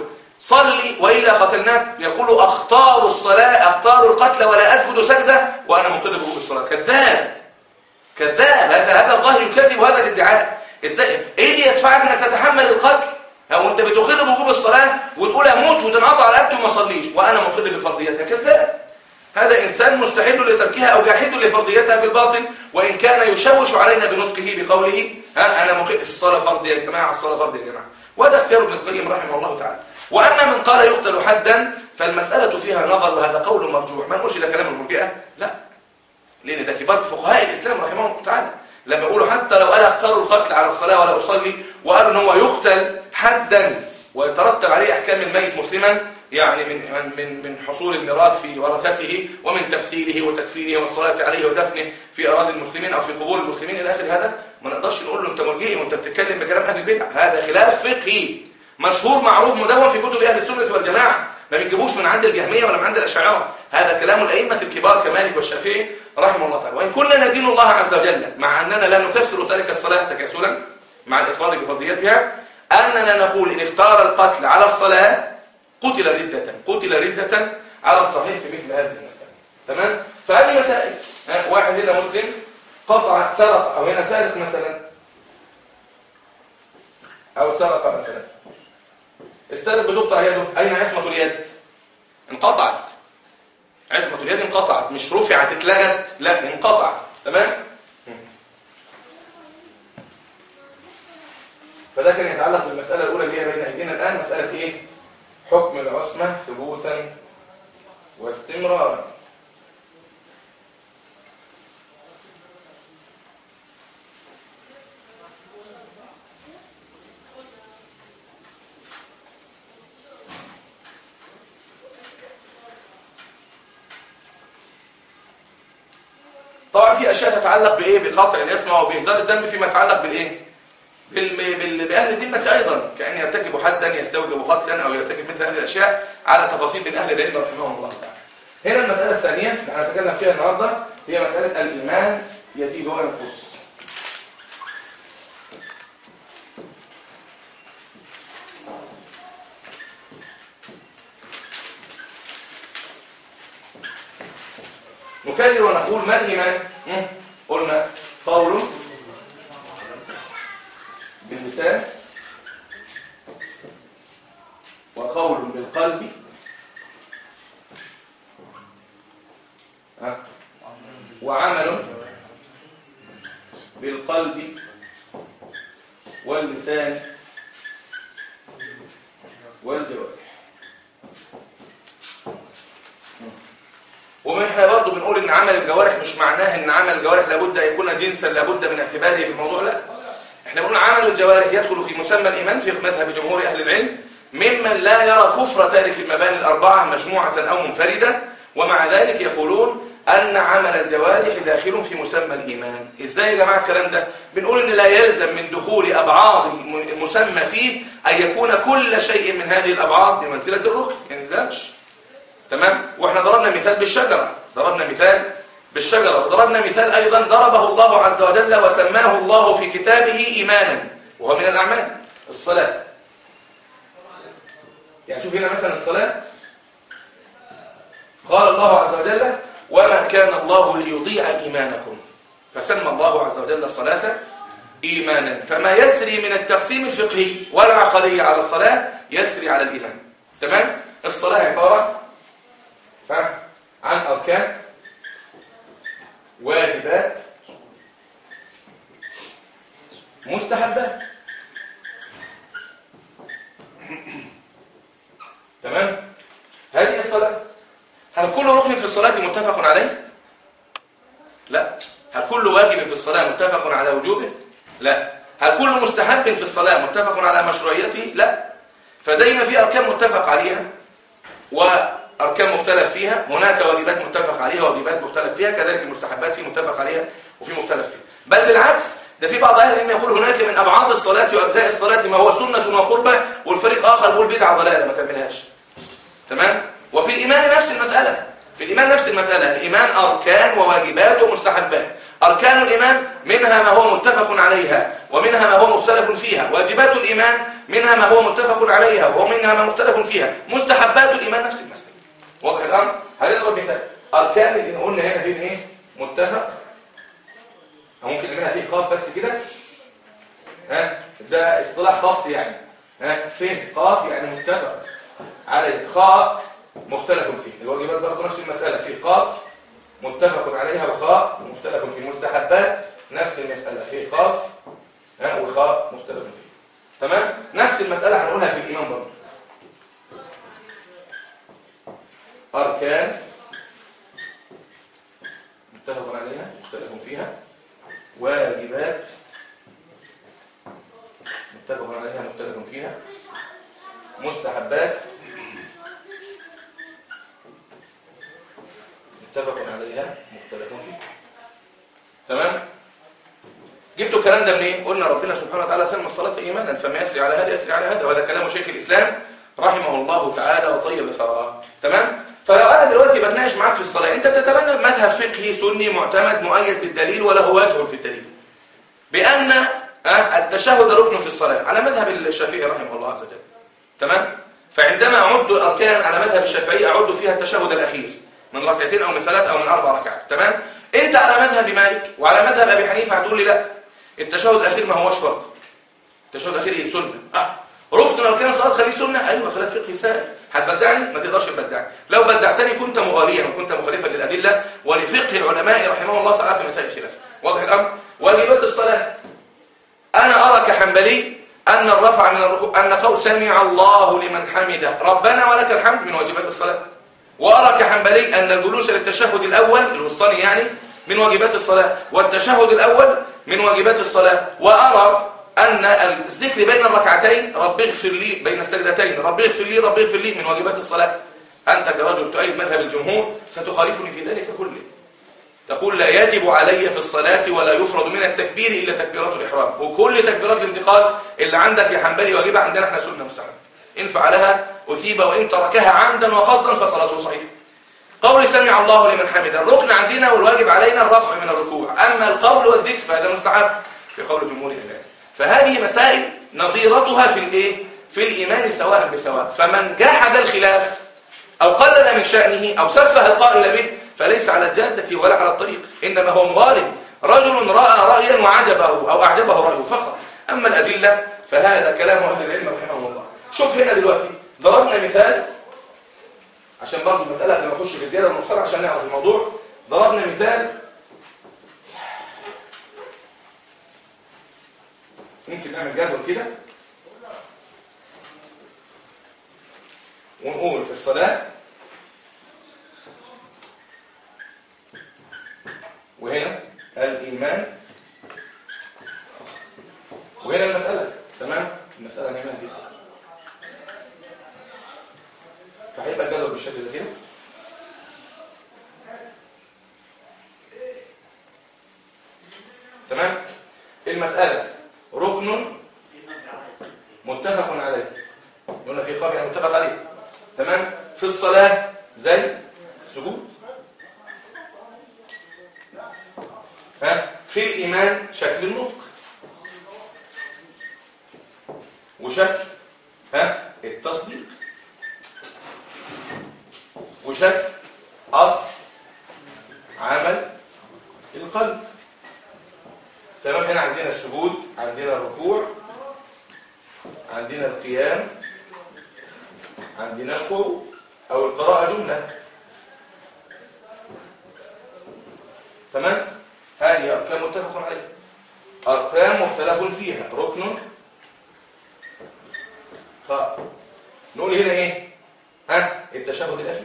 صلي وإلا قتلناك يقول أختار الصلاة أختار القتل ولا أسجد سجدة وأنا منقذ بروح الصلاة كذاب كذاب هذا هذا الظاهر يكذب هذا الادعاء ازاي ايه اللي يدفعك انك تتحمل القتل او انت بتخر بوجوب الصلاه وتقول اموت وتنقطع رقبتي وما اصليش وانا منقذ بفرضيتها كذاب هذا انسان مستحيل لتركها او جاحد لفرضيتها في الباطن وان كان يشوش علينا بنطقه بقوله ها انا مقيم الصلاه فرض يا جماعه الصلاه فرض يا جماعه وهذا اختيار ابن القيم رحمه الله تعالى واما من قال يقتل حدا فالمساله فيها نظر وهذا قول مرجوح ما نقولش ده كلام المرجئه لا لان ده كبار فقهاء الاسلام رحمهم الله تعالى لما يقولوا حتى لو انا اختاروا القتل على الصلاه ولا اصلي وقالوا ان هو يقتل حدا ويترتب عليه احكام الميت مسلما يعني من من من حصول الميراث في ورثته ومن تغسيله وتكفينه والصلاه عليه ودفنه في اراضي المسلمين او في قبور المسلمين الى اخر هذا ما نقدرش نقول له انت مرجئي وانت بتتكلم بكلام اهل البدع هذا خلاف فقهي مشهور معروف مدون في كتب اهل السنه والجماعه ما بنجيبوش من عند الجهميه ولا من عند الاشاعره هذا كلام الائمه الكبار كمالك والشافعي رحمه الله تعالى وان كنا ندين الله عز وجل مع اننا لا نكفر تارك الصلاه تكاسلا مع الاقرار بفضيلتها اننا نقول ان اختار القتل على الصلاه قتل ردة قتل ردة على الصحيح في مثل هذه المسائل تمام فهذه مسائل واحد هنا مسلم قطع سرق او هنا سارق مثلا او سرق مثلا السارق بتقطع يده اين عصمة اليد انقطعت عصمة اليد انقطعت مش رفعت اتلغت لا انقطعت تمام فده كان يتعلق بالمسألة الأولى اللي هي بين أيدينا الآن مسألة إيه؟ حكم العصمة ثبوتا واستمرارا طبعا في اشياء تتعلق بايه بقطع الاسم او باهدار الدم فيما يتعلق بالايه بال... بال... باهل الذمه ايضا كان يرتكب حدا يستوجب قتلا او يرتكب مثل هذه الاشياء على تفاصيل من اهل العلم رحمهم الله تعالى هنا المساله الثانيه اللي هنتكلم فيها النهارده هي مساله الايمان يزيد وينقص نكرر ونقول ما الإيمان؟ قلنا قول باللسان وقول بالقلب وعمل بالقلب واللسان والجوارح واحنا برضه بنقول ان عمل الجوارح مش معناه ان عمل الجوارح لابد ان يكون جنسا لابد من اعتباره في الموضوع لا احنا بنقول عمل الجوارح يدخل في مسمى الايمان في مذهب جمهور اهل العلم ممن لا يرى كفر تارك المباني الاربعه مجموعه او منفرده ومع ذلك يقولون ان عمل الجوارح داخل في مسمى الايمان ازاي يا جماعه الكلام ده بنقول ان لا يلزم من دخول ابعاض المسمى فيه ان يكون كل شيء من هذه الابعاض بمنزله الركن يعني ذلك تمام واحنا ضربنا مثال بالشجره ضربنا مثال بالشجرة وضربنا مثال أيضا ضربه الله عز وجل وسماه الله في كتابه إيمانا وهو من الأعمال الصلاة يعني شوف هنا مثلا الصلاة قال الله عز وجل وما كان الله ليضيع إيمانكم فسمى الله عز وجل الصلاة إيمانا فما يسري من التقسيم الفقهي والعقدي على الصلاة يسري على الإيمان تمام؟ الصلاة عبارة عن أركان واجبات مستحبات تمام هذه الصلاة هل كل ركن في الصلاة متفق عليه لا هل كل واجب في الصلاة متفق على وجوبه لا هل كل مستحب في الصلاة متفق على مشروعيته لا فزي ما في أركان متفق عليها و أركان مختلف فيها هناك واجبات متفق عليها وواجبات مختلف فيها كذلك المستحبات في متفق عليها وفي مختلف فيها بل بالعكس ده في بعض أهل العلم يقول هناك من أبعاد الصلاة وأجزاء الصلاة ما هو سنة وقربة والفريق آخر بيقول بدعة ضلالة ما تعملهاش تمام وفي الإيمان نفس المسألة في الإيمان نفس المسألة الإيمان أركان وواجبات ومستحبات أركان الإيمان منها ما هو متفق عليها ومنها ما هو مختلف فيها واجبات الإيمان منها ما هو متفق عليها وهو منها ما مختلف فيها مستحبات الإيمان نفس المسألة واضح الأمر هنضرب مثال أركان اللي قلنا هنا فين إيه متفق أو ممكن نعملها فيه قاف بس كده ها ده اصطلاح خاص يعني ها فين قاف يعني متفق عليه خاء مختلف فيه الواجبات برضه نفس المسألة في قاف متفق عليها وخاء مختلف في مستحبات نفس المسألة في قاف ها وخاء مختلف فيه تمام نفس المسألة هنقولها في الإيمان برضه أركان متفق عليها مختلف فيها واجبات متفق عليها مختلف فيها مستحبات متفق عليها مختلف فيها تمام جبتوا الكلام ده منين قلنا ربنا سبحانه وتعالى سمى الصلاه ايمانا فما يسري على هذا يسري على هذا وهذا كلام شيخ الاسلام رحمه الله تعالى وطيب ثراه تمام فلو انا دلوقتي بتناقش معاك في الصلاه انت بتتبنى مذهب فقهي سني معتمد مؤيد بالدليل وله وجه في الدليل بان التشهد ركن في الصلاه على مذهب الشافعي رحمه الله عز وجل تمام فعندما اعد الاركان على مذهب الشافعي اعد فيها التشهد الاخير من ركعتين او من ثلاث او من اربع ركعات تمام انت على مذهب مالك وعلى مذهب ابي حنيفه هتقول لي لا التشهد الاخير ما هوش فرض التشهد الاخير ايه سنه اه ركن اركان الصلاه خليه سنه ايوه خلاف فقهي سائر هتبدعني ما تقدرش تبدعني لو بدعتني كنت مغاليا وكنت مخالفا للادله ولفقه العلماء رحمه الله تعالى في مسائل الخلاف واضح الامر واجبات الصلاه انا ارى كحنبلي ان الرفع من الركوع ان قول سمع الله لمن حمده ربنا ولك الحمد من واجبات الصلاه وارى كحنبلي ان الجلوس للتشهد الاول الوسطاني يعني من واجبات الصلاه والتشهد الاول من واجبات الصلاه وارى أن الذكر بين الركعتين رب اغفر لي بين السجدتين رب اغفر لي رب اغفر لي من واجبات الصلاة أنت كرجل تؤيد مذهب الجمهور ستخالفني في ذلك كله تقول لا يجب علي في الصلاة ولا يفرض من التكبير إلا تكبيرات الإحرام وكل تكبيرات الانتقال اللي عندك يا حنبلي واجبة عندنا احنا سنة مستحب إن فعلها أثيب وإن تركها عمدا وقصدا فصلاته صحيحة قول سمع الله لمن حمد الركن عندنا والواجب علينا الرفع من الركوع أما القول والذكر فهذا مستحب في قول جمهور العلماء فهذه مسائل نظيرتها في الايه في الايمان سواء بسواء فمن جحد الخلاف او قلل من شانه او سفه القائل به فليس على الجاده ولا على الطريق انما هو مغالب رجل راى رايا وعجبه او اعجبه رايه فقط اما الادله فهذا كلام اهل العلم رحمه الله شوف هنا دلوقتي ضربنا مثال عشان برضه المساله قبل ما نخش في زياده ونقصر عشان نعرف الموضوع ضربنا مثال ممكن نعمل جدول كده ونقول في الصلاة وهنا الإيمان وهنا المسألة تمام المسألة نعملها كده فهيبقى الجدول بالشكل ده كده تمام المسألة ركن متفق عليه قلنا في قافية متفق عليه تمام في الصلاة زي السجود ها في الإيمان شكل النطق وشكل ها التصديق وشكل أصل عمل القلب تمام هنا عندنا السجود عندنا الركوع عندنا القيام عندنا القوة أو القراءة جملة تمام هذه أركان متفق عليها أركان مختلف فيها ركن خاء نقول هنا إيه ها التشهد الأخير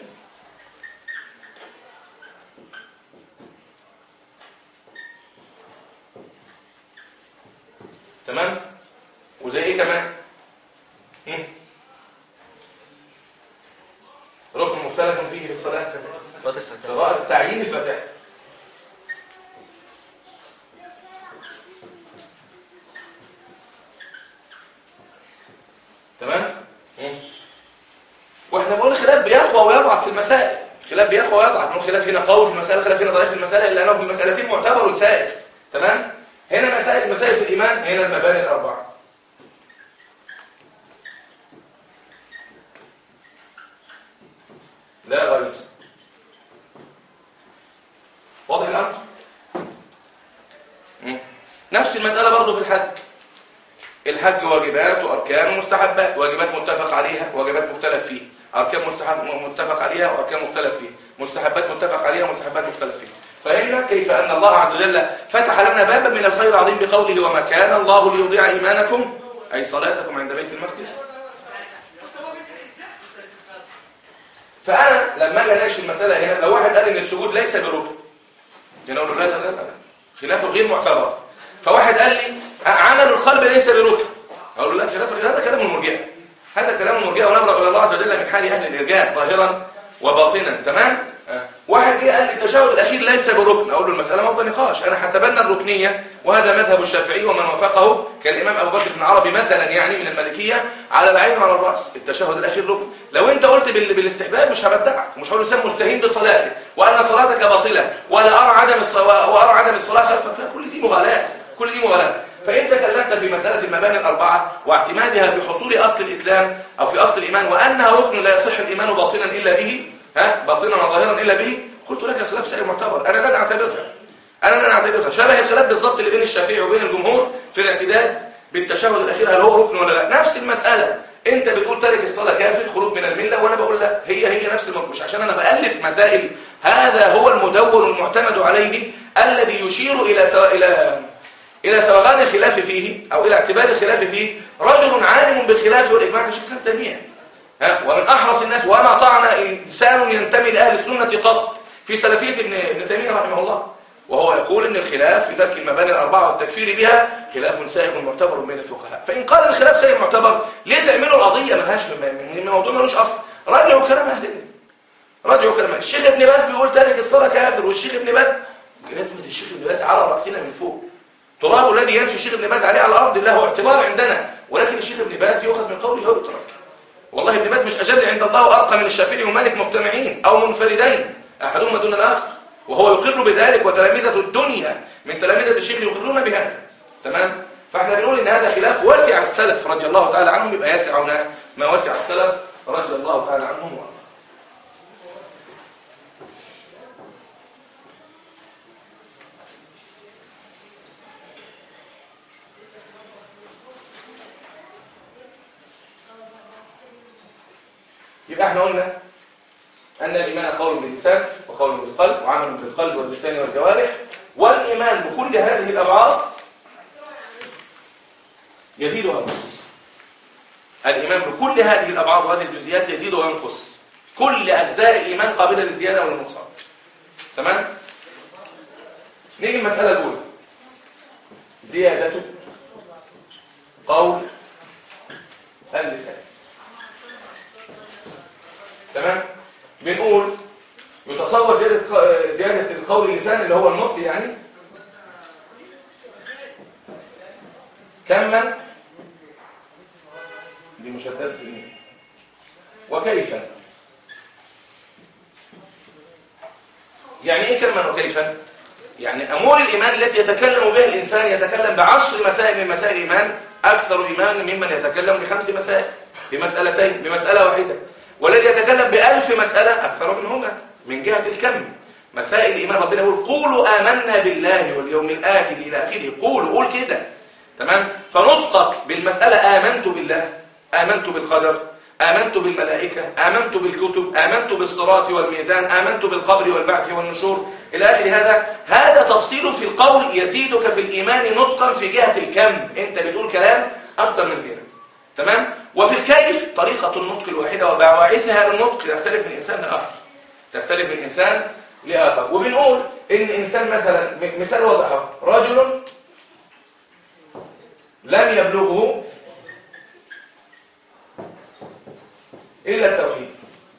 تمام وزي ايه كمان هم؟ ركن مختلف فيه في الصلاه قراءه تعيين الفاتحه تمام هم؟ واحنا بنقول الخلاف بيقوى ويضعف في المسائل الخلاف بيقوى ويضعف نقول خلاف هنا قوي في المساله خلاف هنا ضعيف في المساله الا انه في المسالتين معتبر سائل تمام هنا مسائل مسائل في الإيمان هنا المباني الأربعة نفس المسألة برضه في الحج الحج واجبات وأركان ومستحبات واجبات متفق عليها واجبات مختلف فيها أركان مستحب متفق عليها وأركان مختلف فيها مستحبات متفق عليها ومستحبات مختلف فيها فهمنا كيف أن الله عز وجل فتح لنا بابا من الخير العظيم بقوله وما كان الله ليضيع إيمانكم أي صلاتكم عند بيت المقدس فأنا لما أجي أناقش المسألة هنا لو واحد قال إن السجود ليس بركن يعني أقول له لا لا لا لا خلافه غير معتبر فواحد قال لي عمل القلب ليس بركن أقول له لا خلاف هذا كلام المرجئة هذا كلام المرجئة ونبرأ إلى الله عز وجل من حال أهل الإرجاء ظاهرا وباطنا تمام واحد جه قال لي التشهد الاخير ليس بركن اقول له المساله موضوع نقاش انا هتبنى الركنيه وهذا مذهب الشافعي ومن وافقه كالامام ابو بكر بن عربي مثلا يعني من المالكيه على العين وعلى الراس التشهد الاخير ركن لو انت قلت بال- بالاستحباب مش هبدعك ومش هقول لسان مستهين بصلاته وان صلاتك باطله ولا ارى عدم الصلاه وارى عدم الصلاه خلفك لا كل دي مغالاه كل دي مغالاه فإن تكلمت في مسألة المباني الأربعة واعتمادها في حصول أصل الإسلام أو في أصل الإيمان وأنها ركن لا يصح الإيمان باطنا إلا به ها باطنا وظاهرا إلا به قلت لك الخلاف سائر معتبر أنا لن أعتبرها أنا لن أعتبرها شبه الخلاف بالضبط اللي بين الشافعي وبين الجمهور في الاعتداد بالتشهد الأخير هل هو ركن ولا لا نفس المسألة أنت بتقول تارك الصلاة كافر خروج من الملة وأنا بقول لا هي هي نفس الموضوع مش عشان أنا بألف مسائل هذا هو المدون المعتمد عليه الذي يشير إلى سواء إلى إلى سوغان الخلاف فيه أو إلى اعتبار الخلاف فيه رجل عالم بالخلاف والإجماع كشيخ سنة تيمية ها ومن أحرص الناس وما طعن إنسان ينتمي لأهل السنة قط في سلفية ابن, ابن تيمية رحمه الله وهو يقول إن الخلاف في ترك المباني الأربعة والتكفير بها خلاف سائغ معتبر بين الفقهاء فإن قال الخلاف سائغ معتبر ليه تعملوا القضية ملهاش من موضوع ملوش أصل راجعوا كلام أهل العلم راجعوا كلام أهل. الشيخ ابن باز بيقول تارك الصلاة كافر والشيخ ابن باز جزمة الشيخ ابن باز على رأسنا من فوق تراب الذي يمشي الشيخ ابن باز عليه على الأرض له اعتبار عندنا ولكن الشيخ ابن باز يؤخذ من قوله ويترك والله ابن باز مش أجل عند الله وأرقى من الشافعي ومالك مجتمعين أو منفردين أحدهما دون الآخر وهو يقر بذلك وتلامذة الدنيا من تلامذة الشيخ يقرون بهذا تمام فاحنا بنقول ان هذا خلاف واسع السلف رضي الله تعالى عنهم يبقى يسعنا ما وسع السلف رضي الله تعالى عنهم وارضاهم يبقى احنا قلنا أن الإيمان قول باللسان وقول بالقلب وعمل بالقلب واللسان والجوارح والإيمان بكل هذه الأبعاد يزيد وينقص الإيمان بكل هذه الأبعاد وهذه الجزئيات يزيد وينقص كل أجزاء الإيمان قابلة للزيادة والنقصان تمام؟ نيجي المسألة الأولى زيادة قول اللسان تمام؟ بنقول يتصور زيادة زيادة القول اللسان اللي هو النطق يعني كما دي مشددة الميم وكيف يعني ايه كما وكيف يعني امور الايمان التي يتكلم بها الانسان يتكلم بعشر مسائل من مسائل الايمان اكثر ايمانا ممن يتكلم بخمس مسائل بمسألتين بمسألة واحدة والذي يتكلم بألف مسألة أكثر منهما من جهة الكم مسائل الإيمان ربنا يقول قولوا آمنا بالله واليوم الآخر إلى آخره قولوا قول كده تمام فنطقك بالمسألة آمنت بالله آمنت بالقدر آمنت بالملائكة آمنت بالكتب آمنت بالصراط والميزان آمنت بالقبر والبعث والنشور إلى آخر هذا هذا تفصيل في القول يزيدك في الإيمان نطقا في جهة الكم أنت بتقول كلام أكثر من كده تمام وفي الكيف طريقة النطق الواحدة وبواعثها للنطق تختلف من إنسان لآخر تختلف من إنسان لآخر وبنقول إن إنسان مثلا مثال واضح رجل لم يبلغه إلا التوحيد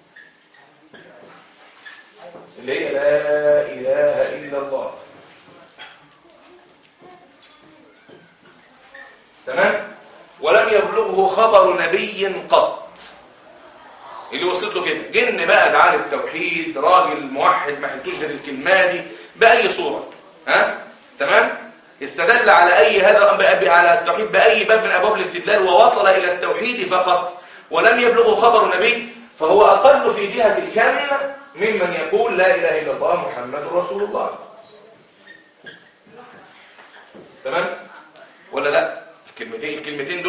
اللي هي لا إله إلا الله تمام ولم يبلغه خبر نبي قط اللي وصلت له كده جن بقى دعاه التوحيد راجل موحد ما حلتوش غير الكلمه دي باي صوره ها تمام استدل على اي هذا على التوحيد باي باب من ابواب الاستدلال ووصل الى التوحيد فقط ولم يبلغه خبر نبي فهو اقل في جهه الكم ممن يقول لا اله الا الله محمد رسول الله تمام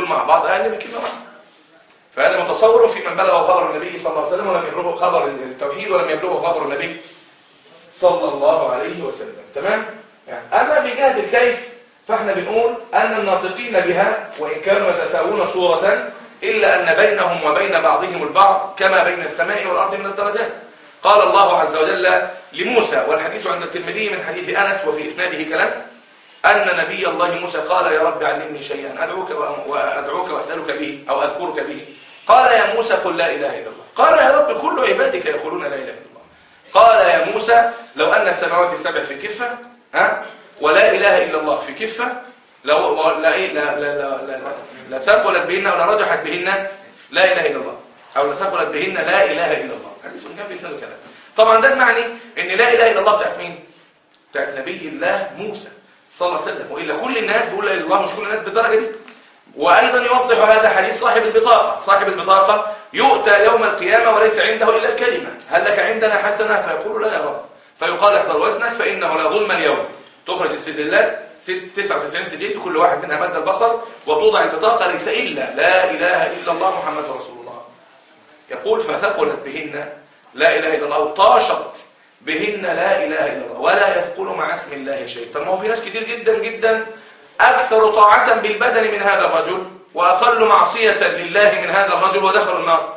مع بعض اقل من كلمه واحده فهذا متصور في من بلغ خبر النبي صلى الله عليه وسلم ولم يبلغه خبر التوحيد ولم يبلغه خبر النبي صلى الله عليه وسلم تمام يعني اما في جهه الكيف فاحنا بنقول ان الناطقين بها وان كانوا يتساوون صوره الا ان بينهم وبين بعضهم البعض كما بين السماء والارض من الدرجات قال الله عز وجل لموسى والحديث عند الترمذي من حديث انس وفي اسناده كلام أن نبي الله موسى قال يا رب علمني شيئا أدعوك وأدعوك وأسألك به أو أذكرك به قال يا موسى قل لا إله إلا الله قال يا رب كل عبادك يقولون لا إله إلا الله قال يا موسى لو أن السماوات السبع في كفة ها ولا إله إلا الله في كفة لو لا إيه لا لا لا لا, لا ثقلت بهن ولا رجحت بهن لا إله إلا الله أو لثقلت بهن لا إله إلا الله حديث من كان في سنة الكلام طبعا ده المعني إن لا إله إلا الله بتاعت مين؟ بتاعت نبي الله موسى صلى الله عليه وسلم وإلا كل الناس بيقول لا إله إلا الله مش كل الناس بالدرجة دي وأيضا يوضح هذا حديث صاحب البطاقة صاحب البطاقة يؤتى يوم القيامة وليس عنده إلا الكلمة هل لك عندنا حسنة فيقول لا يا رب فيقال احضر وزنك فإنه لا ظلم اليوم تخرج السجلات 99 سجل كل واحد منها مد البصر وتوضع البطاقة ليس إلا لا إله إلا الله محمد رسول الله يقول فثقلت بهن لا إله إلا الله وطاشت بهن لا إله إلا الله ولا يثقل مع اسم الله شيء طب ما هو في ناس كتير جدا جدا أكثر طاعة بالبدن من هذا الرجل وأقل معصية لله من هذا الرجل ودخلوا النار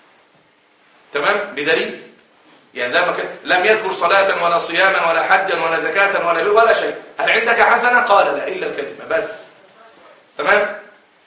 تمام بدليل يعني لم لم يذكر صلاة ولا صياما ولا حجا ولا زكاة ولا بر ولا شيء هل عندك حسنة قال لا إلا الكلمة بس تمام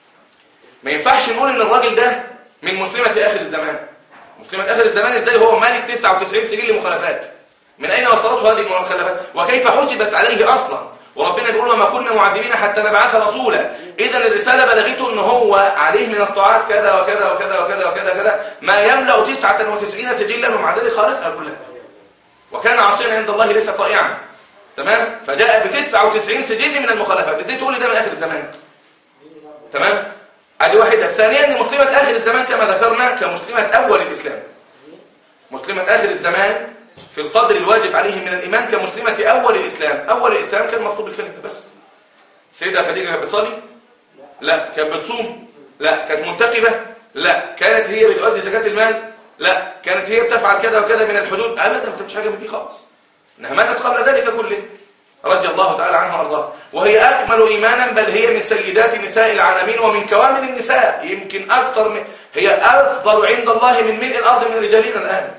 ما ينفعش نقول ان الراجل ده من مسلمة آخر الزمان مسلمة آخر الزمان ازاي هو مالك 99 سجل مخالفات من أين وصلته هذه المخالفات وكيف حسبت عليه أصلا وربنا بيقول وما كنا معذبين حتى نبعث رسولا اذا الرساله بلغته ان هو عليه من الطاعات كذا وكذا وكذا وكذا وكذا كذا ما يملا 99 سجلا ومع ذلك خالفها كلها وكان عاصيا عند الله ليس طائعا تمام فجاء ب 99 سجل من المخالفات ازاي تقول ده من اخر الزمان تمام ادي واحده ثانيا ان مسلمه اخر الزمان كما ذكرنا كمسلمه اول الاسلام مسلمه اخر الزمان في القدر الواجب عليه من الإيمان كمسلمة أول الإسلام أول الإسلام كان مطلوب الكلمة بس سيدة خديجة كانت بتصلي لا كانت بتصوم لا كانت منتقبة لا كانت هي بتؤدي زكاة المال لا كانت هي بتفعل كذا وكذا من الحدود أبدا ما بتعملش حاجة من دي خالص إنها ماتت قبل ذلك كله رضي الله تعالى عنها وارضاها وهي أكمل إيمانا بل هي من سيدات نساء العالمين ومن كوامل النساء يمكن أكثر من هي أفضل عند الله من ملء الأرض من رجالنا الآن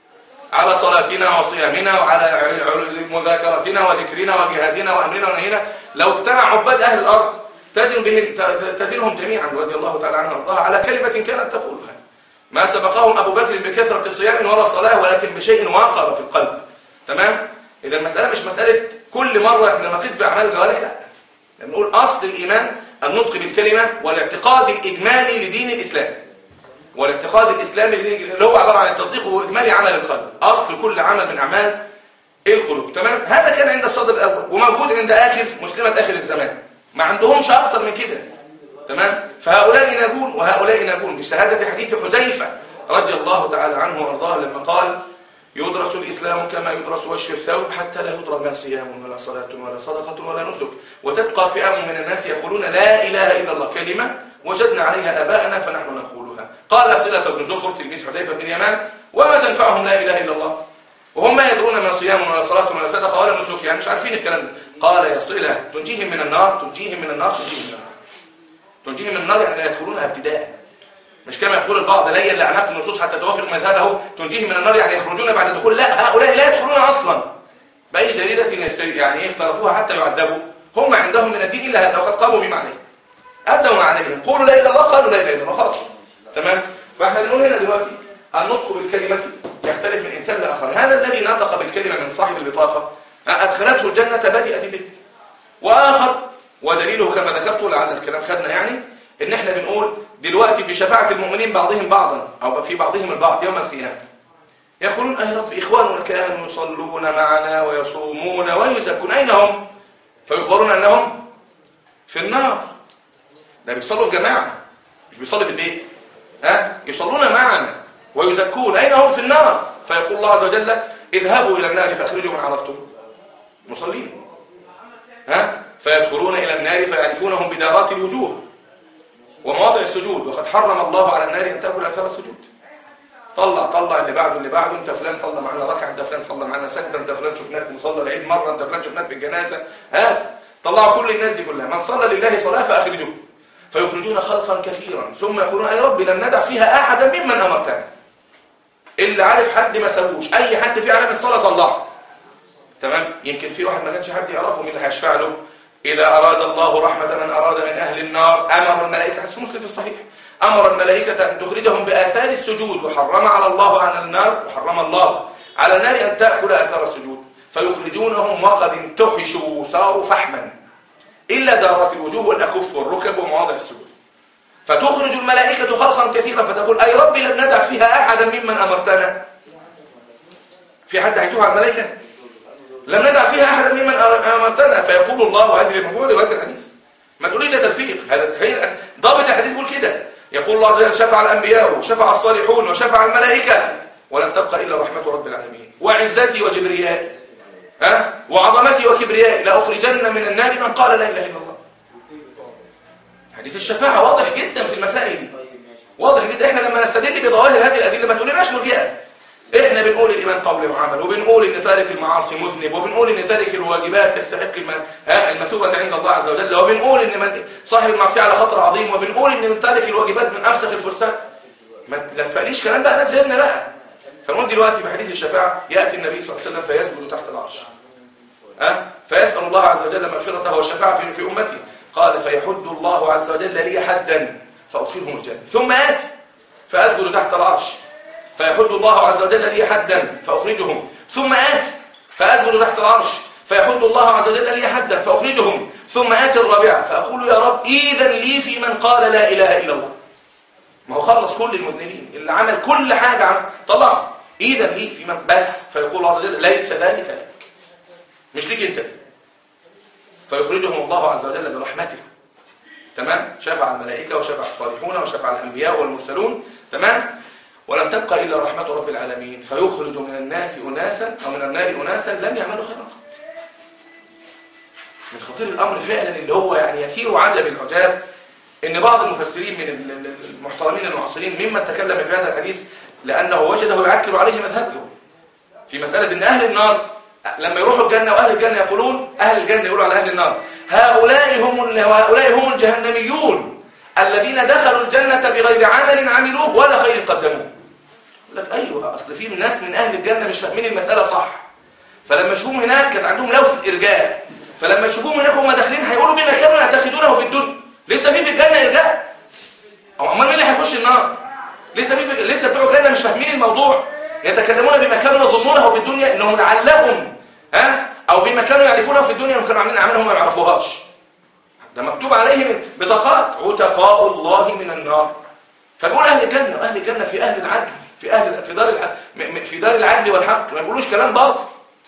على صلاتنا وصيامنا وعلى مذاكرتنا وذكرنا وجهادنا وأمرنا ونهينا لو اجتمع عباد أهل الأرض تزن بهم تزنهم جميعا رضي الله تعالى عنها وارضاها على كلمة كانت تقولها ما سبقهم أبو بكر بكثرة صيام ولا صلاة ولكن بشيء واقر في القلب تمام إذا المسألة مش مسألة كل مرة احنا نقيس بأعمال الجوارح لا نقول أصل الإيمان النطق بالكلمة والاعتقاد الإجمالي لدين الإسلام والاعتقاد الإسلامي اللي هو عبارة عن التصديق وإجمالي عمل القلب أصل كل عمل من أعمال القلوب تمام هذا كان عند الصدر الأول وموجود عند آخر مسلمة آخر الزمان ما عندهمش أكتر من كده تمام فهؤلاء يناجون وهؤلاء يناجون بشهادة حديث حذيفة رضي الله تعالى عنه وارضاه لما قال يدرس الإسلام كما يدرس وش الثوب حتى لا يدرى ما صيام ولا صلاة ولا صدقة ولا نسك وتبقى فئام من الناس يقولون لا إله إلا الله كلمة وجدنا عليها آباءنا فنحن نقولها قال صلة بن زخر تلميذ حذيفة بن اليمان وما تنفعهم لا إله إلا الله وهم ما يدرون ما صيام ولا صلاة ولا صدقة ولا نسك يعني مش عارفين الكلام ده قال يا صلة تنجيهم من النار تنجيهم من النار تنجيهم من النار تنجيهم من النار يعني لا يدخلونها ابتداء مش كما يقول البعض لا يلا عناق النصوص حتى توافق مذهبه تنجيهم من النار يعني يخرجون بعد دخول لا هؤلاء لا يدخلون اصلا باي جريده يعني ايه اقترفوها حتى يعذبوا هم عندهم من الدين الا هذا وقد قاموا بما عليه ادوا ما عليهم قولوا لا اله الا الله قالوا لا اله الا الله خلاص تمام فاحنا بنقول هنا دلوقتي النطق بالكلمه يختلف من انسان لاخر هذا الذي نطق بالكلمه من صاحب البطاقه ادخلته الجنه بدأ ببدء واخر ودليله كما ذكرت لعل الكلام خدنا يعني ان احنا بنقول دلوقتي في شفاعة المؤمنين بعضهم بعضا او في بعضهم البعض يوم القيامة يقولون اي رب اخواننا كانوا يصلون معنا ويصومون ويزكون اين هم فيخبرون انهم في النار ده بيصلوا في جماعة مش بيصلي في البيت ها يصلون معنا ويزكون اين هم في النار فيقول الله عز وجل اذهبوا الى النار فاخرجوا من عرفتم مصلين ها فيدخلون الى النار فيعرفونهم بدارات الوجوه ومواضع السجود وقد حرم الله على النار ان تاكل اثار السجود طلع طلع اللي بعده اللي بعده انت فلان صلى معانا ركعه انت فلان صلى معانا سجده انت فلان شفناك في مصلى العيد مره انت فلان شفناك في الجنازه ها طلعوا كل الناس دي كلها من صلى لله صلاه فاخرجوه فيخرجون خلقا كثيرا ثم يقولون اي ربي لم ندع فيها احدا ممن امرتنا اللي عارف حد ما سووش اي حد في علامه الصلاه طلعه تمام يمكن في واحد ما كانش حد يعرفه مين اللي هيشفع له اذا اراد الله رحمه من اراد من اهل النار امر الملائكه حديث مسلم في الصحيح امر الملائكه ان تخرجهم باثار السجود وحرم على الله عن النار وحرم الله على النار ان تاكل اثار السجود فيخرجونهم وقد انتحشوا صاروا فحما الا دارات الوجوه والاكف والركب ومواضع السجود فتخرج الملائكه خلقا كثيرا فتقول اي ربي لم ندع فيها احدا ممن امرتنا في حد هيتوه على الملائكه لم ندع فيها احدا ممن امرتنا فيقول الله وهذه موضوع روايه الحديث ما تقوليش ده تلفيق هذا هي ضابط الحديث بيقول كده يقول الله عز وجل شفع الانبياء وشفع الصالحون وشفع الملائكه ولم تبقى الا رحمه رب العالمين وعزتي وجبريائي ها وعظمتي وكبريائي لاخرجن من النار من قال لا اله الا الله حديث الشفاعه واضح جدا في المسائل دي واضح جدا احنا لما نستدل بظواهر هذه الادله ما تقولناش مرجئه احنا بنقول الايمان قول وعمل وبنقول ان تارك المعاصي مذنب وبنقول ان تارك الواجبات يستحق المثوبه عند الله عز وجل وبنقول ان من صاحب المعصيه على خطر عظيم وبنقول ان من تارك الواجبات من افسخ الفساق ما تلفقليش كلام بقى ناس غيرنا بقى فنقول دلوقتي في حديث الشفاعه ياتي النبي صلى الله عليه وسلم فيسجد تحت العرش ها فيسال الله عز وجل مغفرته والشفاعه في في امتي قال فيحد الله عز وجل لي حدا فادخلهم الجنه ثم اتي فاسجد تحت العرش فيحد الله عز وجل لي حدا فأخرجهم ثم آتي فأسجد تحت العرش فيحد الله عز وجل لي حدا فأخرجهم ثم آتي الرابعة فأقول يا رب إذا لي في من قال لا إله إلا الله ما هو خلص كل المذنبين اللي عمل كل حاجة عمل طلع إذا لي في من بس فيقول الله عز وجل ليس ذلك لك مش ليك أنت فيخرجهم الله عز وجل برحمته تمام شفع الملائكة وشفع الصالحون وشفع الأنبياء والمرسلون تمام ولم تبقى إلا رحمة رب العالمين فيخرج من الناس أناسا أو من النار أناسا لم يعملوا خيرا قط من خطير الأمر فعلا اللي هو يعني يثير عجب العجاب إن بعض المفسرين من المحترمين المعاصرين ممن تكلم في هذا الحديث لأنه وجده يعكر عليه مذهبهم في مسألة إن أهل النار لما يروحوا الجنة وأهل الجنة يقولون أهل الجنة يقولوا على أهل النار هؤلاء هم هؤلاء هم الجهنميون الذين دخلوا الجنة بغير عمل عملوه ولا خير قدموه يقول لك ايوه اصل في ناس من اهل الجنه مش فاهمين المساله صح فلما يشوفوهم هناك كانت عندهم لوثه ارجاء فلما يشوفوهم هناك وهم داخلين هيقولوا بما كانوا يعتقدونه في الدنيا لسه في في الجنه ارجاء او امال مين اللي هيخش النار لسه في, في لسه بتوع الجنه مش فاهمين الموضوع يتكلمون بما كانوا يظنونه في الدنيا انهم لعلهم ها او بما كانوا يعرفونه في الدنيا وكانوا عاملين اعمال هم ما يعرفوهاش ده مكتوب عليهم بطاقات عتقاء الله من النار فبيقول اهل الجنه واهل الجنه في اهل العدل في اهل في دار في دار العدل والحق ما يقولوش كلام باطل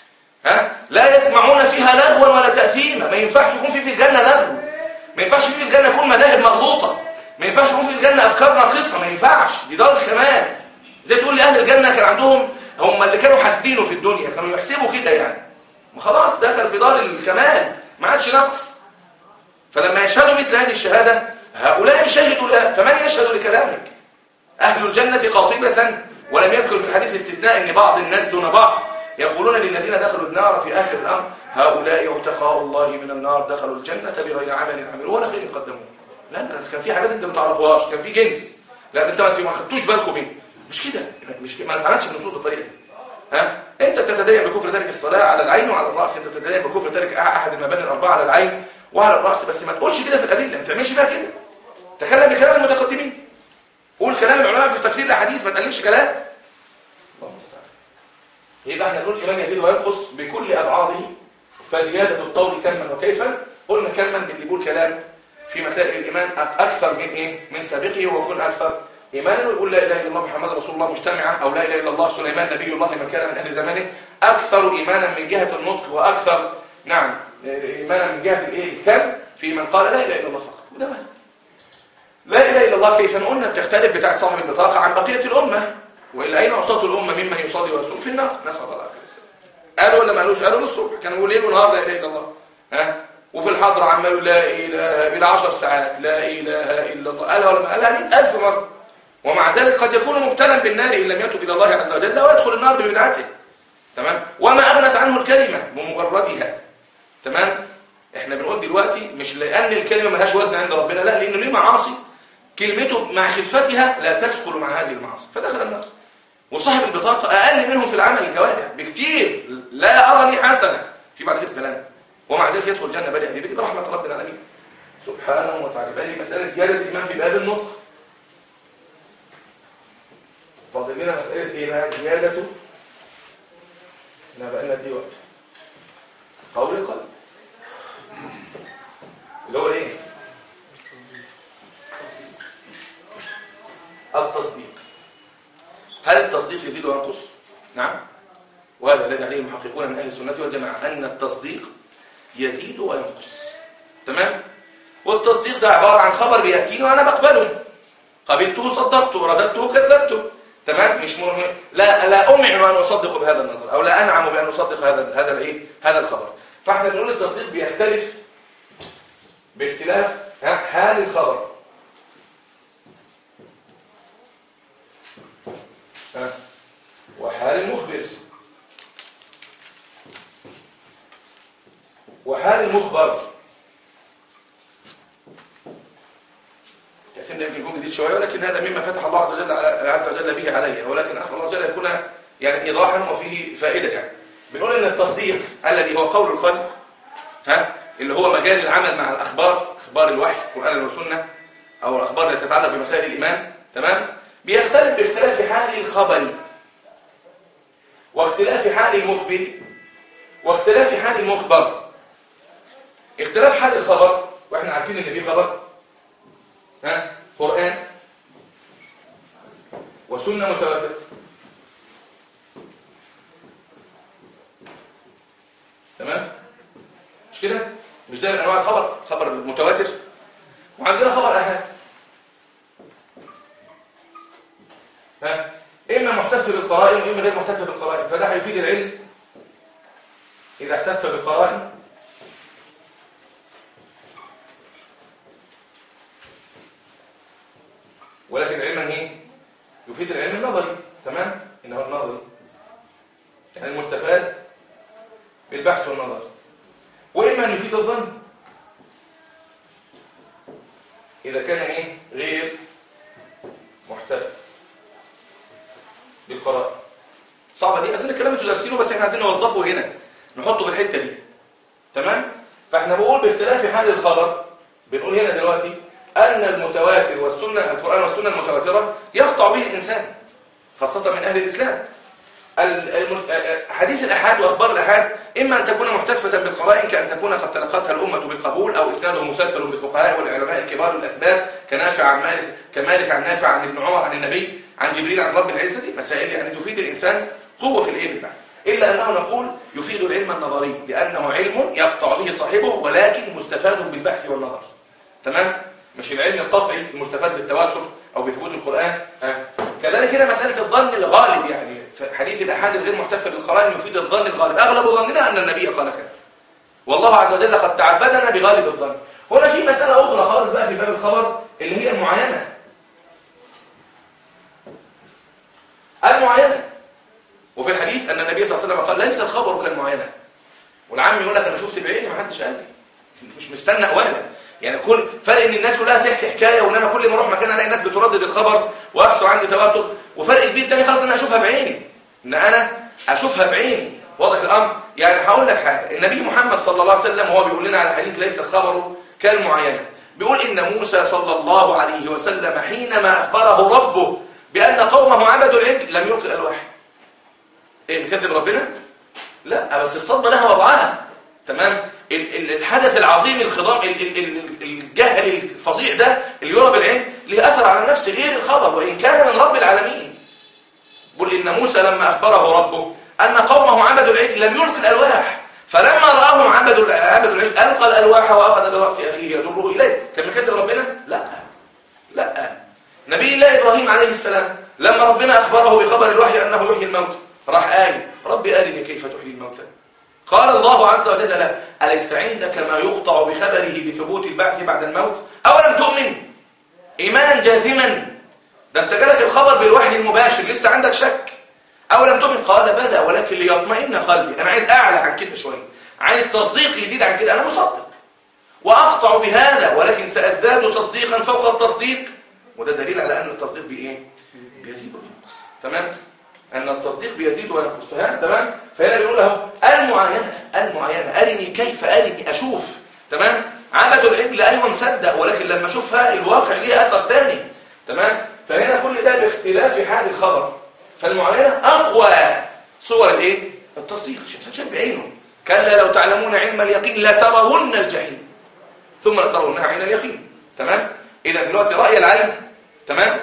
ها لا يسمعون فيها لغوا ولا تاثيما ما ينفعش يكون في في الجنه لغو ما ينفعش في الجنه يكون مذاهب مغلوطه ما ينفعش يكون في الجنه افكار ناقصه ما ينفعش دي دار الكمال زي تقول لي اهل الجنه كان عندهم هم اللي كانوا حاسبينه في الدنيا كانوا يحسبوا كده يعني ما خلاص دخل في دار الكمال ما عادش نقص فلما يشهدوا مثل هذه الشهاده هؤلاء شهدوا لها فمن يشهد لكلامك أهل الجنة قاطبة ولم يذكر في الحديث استثناء أن بعض الناس دون بعض يقولون للذين دخلوا النار في آخر الأمر هؤلاء عتقاء الله من النار دخلوا الجنة بغير عمل عملوا ولا خير قدموه لا لا كان في حاجات انت ما تعرفوهاش كان في جنس لا انت ما خدتوش بالكم منه مش كده مش كده ما اتعملش النصوص بالطريقه دي ها انت بتتدين بكفر تارك الصلاه على العين وعلى الراس انت بتتدين بكفر تارك احد المباني الاربعه على العين وعلى الراس بس ما تقولش كده في الادله ما تعملش فيها كده تكلم بكلام المتقدمين قول كلام العلماء في تفسير الاحاديث ما تقللش كلام الله المستعان يبقى احنا نقول الايمان يزيد وينقص بكل ابعاضه فزياده القول كما وكيفا قلنا كما اللي يقول كلام في مسائل الايمان اكثر من ايه من سابقه ويكون اكثر ايمانا ويقول لا اله الا الله محمد رسول الله مجتمعه او لا اله الا الله سليمان نبي الله من كان من اهل زمانه اكثر ايمانا من جهه النطق واكثر نعم ايمانا من جهه الايه الكم في من قال لا اله الا الله فقط وده معنى لا إله إلا الله كيف قلنا بتختلف بتاعت صاحب البطاقة عن بقية الأمة وإلا أين عصاة الأمة ممن يصلي ويصوم في النار نسأل الله العافية والسلام قالوا ولا ما قالوش قالوا للصبح كانوا يقولوا ليل ونهار لا إله إلا الله ها وفي الحضرة عمال لا إله إلا عشر ساعات لا إله إلا الله قالها ولا ما قالها مئة ألف مرة ومع ذلك قد يكون مبتلا بالنار إن لم يتب إلى الله عز وجل ويدخل النار ببدعته تمام وما أغنت عنه الكلمة بمجردها تمام احنا بنقول دلوقتي مش لأن الكلمة ملهاش وزن عند ربنا لا لأنه ليه معاصي كلمته مع خفتها لا تثقل مع هذه المعاصي فدخل النار وصاحب البطاقة أقل منهم في العمل الجوارح بكتير لا أرى لي حسنة في بعد كده كلام ومع ذلك يدخل الجنة بل يهدي برحمة رب العالمين سبحانه وتعالى بل مسألة زيادة الإيمان في باب النطق فاضل لنا مسألة إيه بقى زيادته لا بقى لنا دي وقت قول القلب اللي هو ايه التصديق هل التصديق يزيد وينقص نعم وهذا الذي عليه المحققون من اهل السنه والجماعه ان التصديق يزيد وينقص تمام والتصديق ده عباره عن خبر بياتيني وانا بقبله قبلته صدقته رددته كذبته تمام مش مرمي لا لا امعن ان اصدق بهذا النظر او لا انعم بان اصدق هذا هذا الايه هذا الخبر فاحنا بنقول التصديق بيختلف باختلاف حال الخبر وحال المخبر وحال المخبر التقسيم ده يمكن يكون جديد شويه ولكن هذا مما فتح الله عز وجل عز وجل به علي ولكن اسال الله عز وجل يكون يعني ايضاحا وفيه فائده يعني بنقول ان التصديق الذي هو قول القلب ها اللي هو مجال العمل مع الاخبار اخبار الوحي القران والسنه او الاخبار التي تتعلق بمسائل الايمان تمام بيختلف باختلاف حال الخبر واختلاف حال المخبر واختلاف حال المخبر اختلاف حال الخبر واحنا عارفين ان في خبر ها قرآن وسنة متواترة تمام مش كده مش ده من انواع الخبر خبر المتواتر وعندنا خبر احاد ها اما محتف بالقرائن واما غير محتف بالقرائن فده هيفيد العلم اذا احتف بالقرائن ولكن علما هي يفيد العلم النظري تمام انه النظري يعني المستفاد بالبحث والنظر واما ان يفيد الظن اذا كان ايه غير محتف بالقراءه صعبه دي اظن الكلام انتوا دارسينه بس احنا عايزين نوظفه هنا نحطه في الحته دي تمام فاحنا بنقول باختلاف حال الخبر بنقول هنا دلوقتي أن المتواتر والسنة القرآن والسنة المتواترة يقطع به الإنسان خاصة من أهل الإسلام حديث الأحاد وأخبار الأحاد إما أن تكون محتفة بالقرائن كأن تكون قد تلقتها الأمة بالقبول أو إسناده مسلسل بالفقهاء والعلماء الكبار الأثبات كنافع عن مالك كمالك عن نافع عن ابن عمر عن النبي عن جبريل عن رب العزة مسائل يعني تفيد الإنسان قوة في الإيه في البحث إلا أنه نقول يفيد العلم النظري لأنه علم يقطع به صاحبه ولكن مستفاد بالبحث والنظر تمام؟ مش العلم القطعي المستفاد بالتواتر او بثبوت القران ها كذلك هنا مساله الظن الغالب يعني في حديث الاحاد الغير محتف بالقرائن يفيد الظن الغالب اغلب ظننا ان النبي قال كذا والله عز وجل قد تعبدنا بغالب الظن هنا في مساله اخرى خالص بقى في باب الخبر اللي هي المعاينه المعاينه وفي الحديث ان النبي صلى الله عليه وسلم قال ليس الخبر كالمعاينه والعام يقول لك انا شفت بعيني ما حدش قال لي مش مستنى اقوالا يعني كل فرق ان الناس كلها تحكي حكايه وان انا كل ما اروح مكان الاقي الناس بتردد الخبر ويحصل عندي تواتر وفرق كبير تاني خالص ان انا اشوفها بعيني ان انا اشوفها بعيني واضح الامر يعني هقول لك حاجه النبي محمد صلى الله عليه وسلم وهو بيقول لنا على حديث ليس الخبر كالمعاينه بيقول ان موسى صلى الله عليه وسلم حينما اخبره ربه بان قومه عبدوا العجل لم يلقي الالواح ايه مكذب ربنا لا بس الصدمه لها وضعها تمام الحدث العظيم الخضام الجهل الفظيع ده اللي يرى بالعين له اثر على النفس غير الخبر وان كان من رب العالمين بل ان موسى لما اخبره ربه ان قومه عبدوا العجل لم يلقي الالواح فلما راهم عبدوا عبدوا العجل القى الالواح واخذ براس اخيه يجره اليه كان مكذب ربنا لا لا نبي الله ابراهيم عليه السلام لما ربنا اخبره بخبر الوحي انه يحيي الموتى راح قال ربي ارني كيف تحيي الموتى قال الله عز وجل له أليس عندك ما يقطع بخبره بثبوت البعث بعد الموت أولم تؤمن إيمانا جازما ده انت جالك الخبر بالوحي المباشر لسه عندك شك أولم تؤمن قال بلى ولكن ليطمئن قلبي أنا عايز أعلى عن كده شوية عايز تصديق يزيد عن كده أنا مصدق وأقطع بهذا ولكن سأزداد تصديقا فوق التصديق وده دليل على أن التصديق بإيه؟ بيزيد وينقص تمام؟ أن التصديق بيزيد وينقص فهم تمام؟ فهنا بيقول له المعاينة المعاينة أرني كيف أرني أشوف تمام؟ عبدوا العجل أيوة مصدق ولكن لما أشوفها الواقع ليه أثر تاني تمام؟ فهنا كل ده باختلاف حال الخبر فالمعاينة أقوى صور الإيه؟ التصديق الإنسان شايف بعينه كلا لو تعلمون علم اليقين لترون الجحيم ثم لترونها عين اليقين تمام؟ إذا دلوقتي رأي العلم تمام؟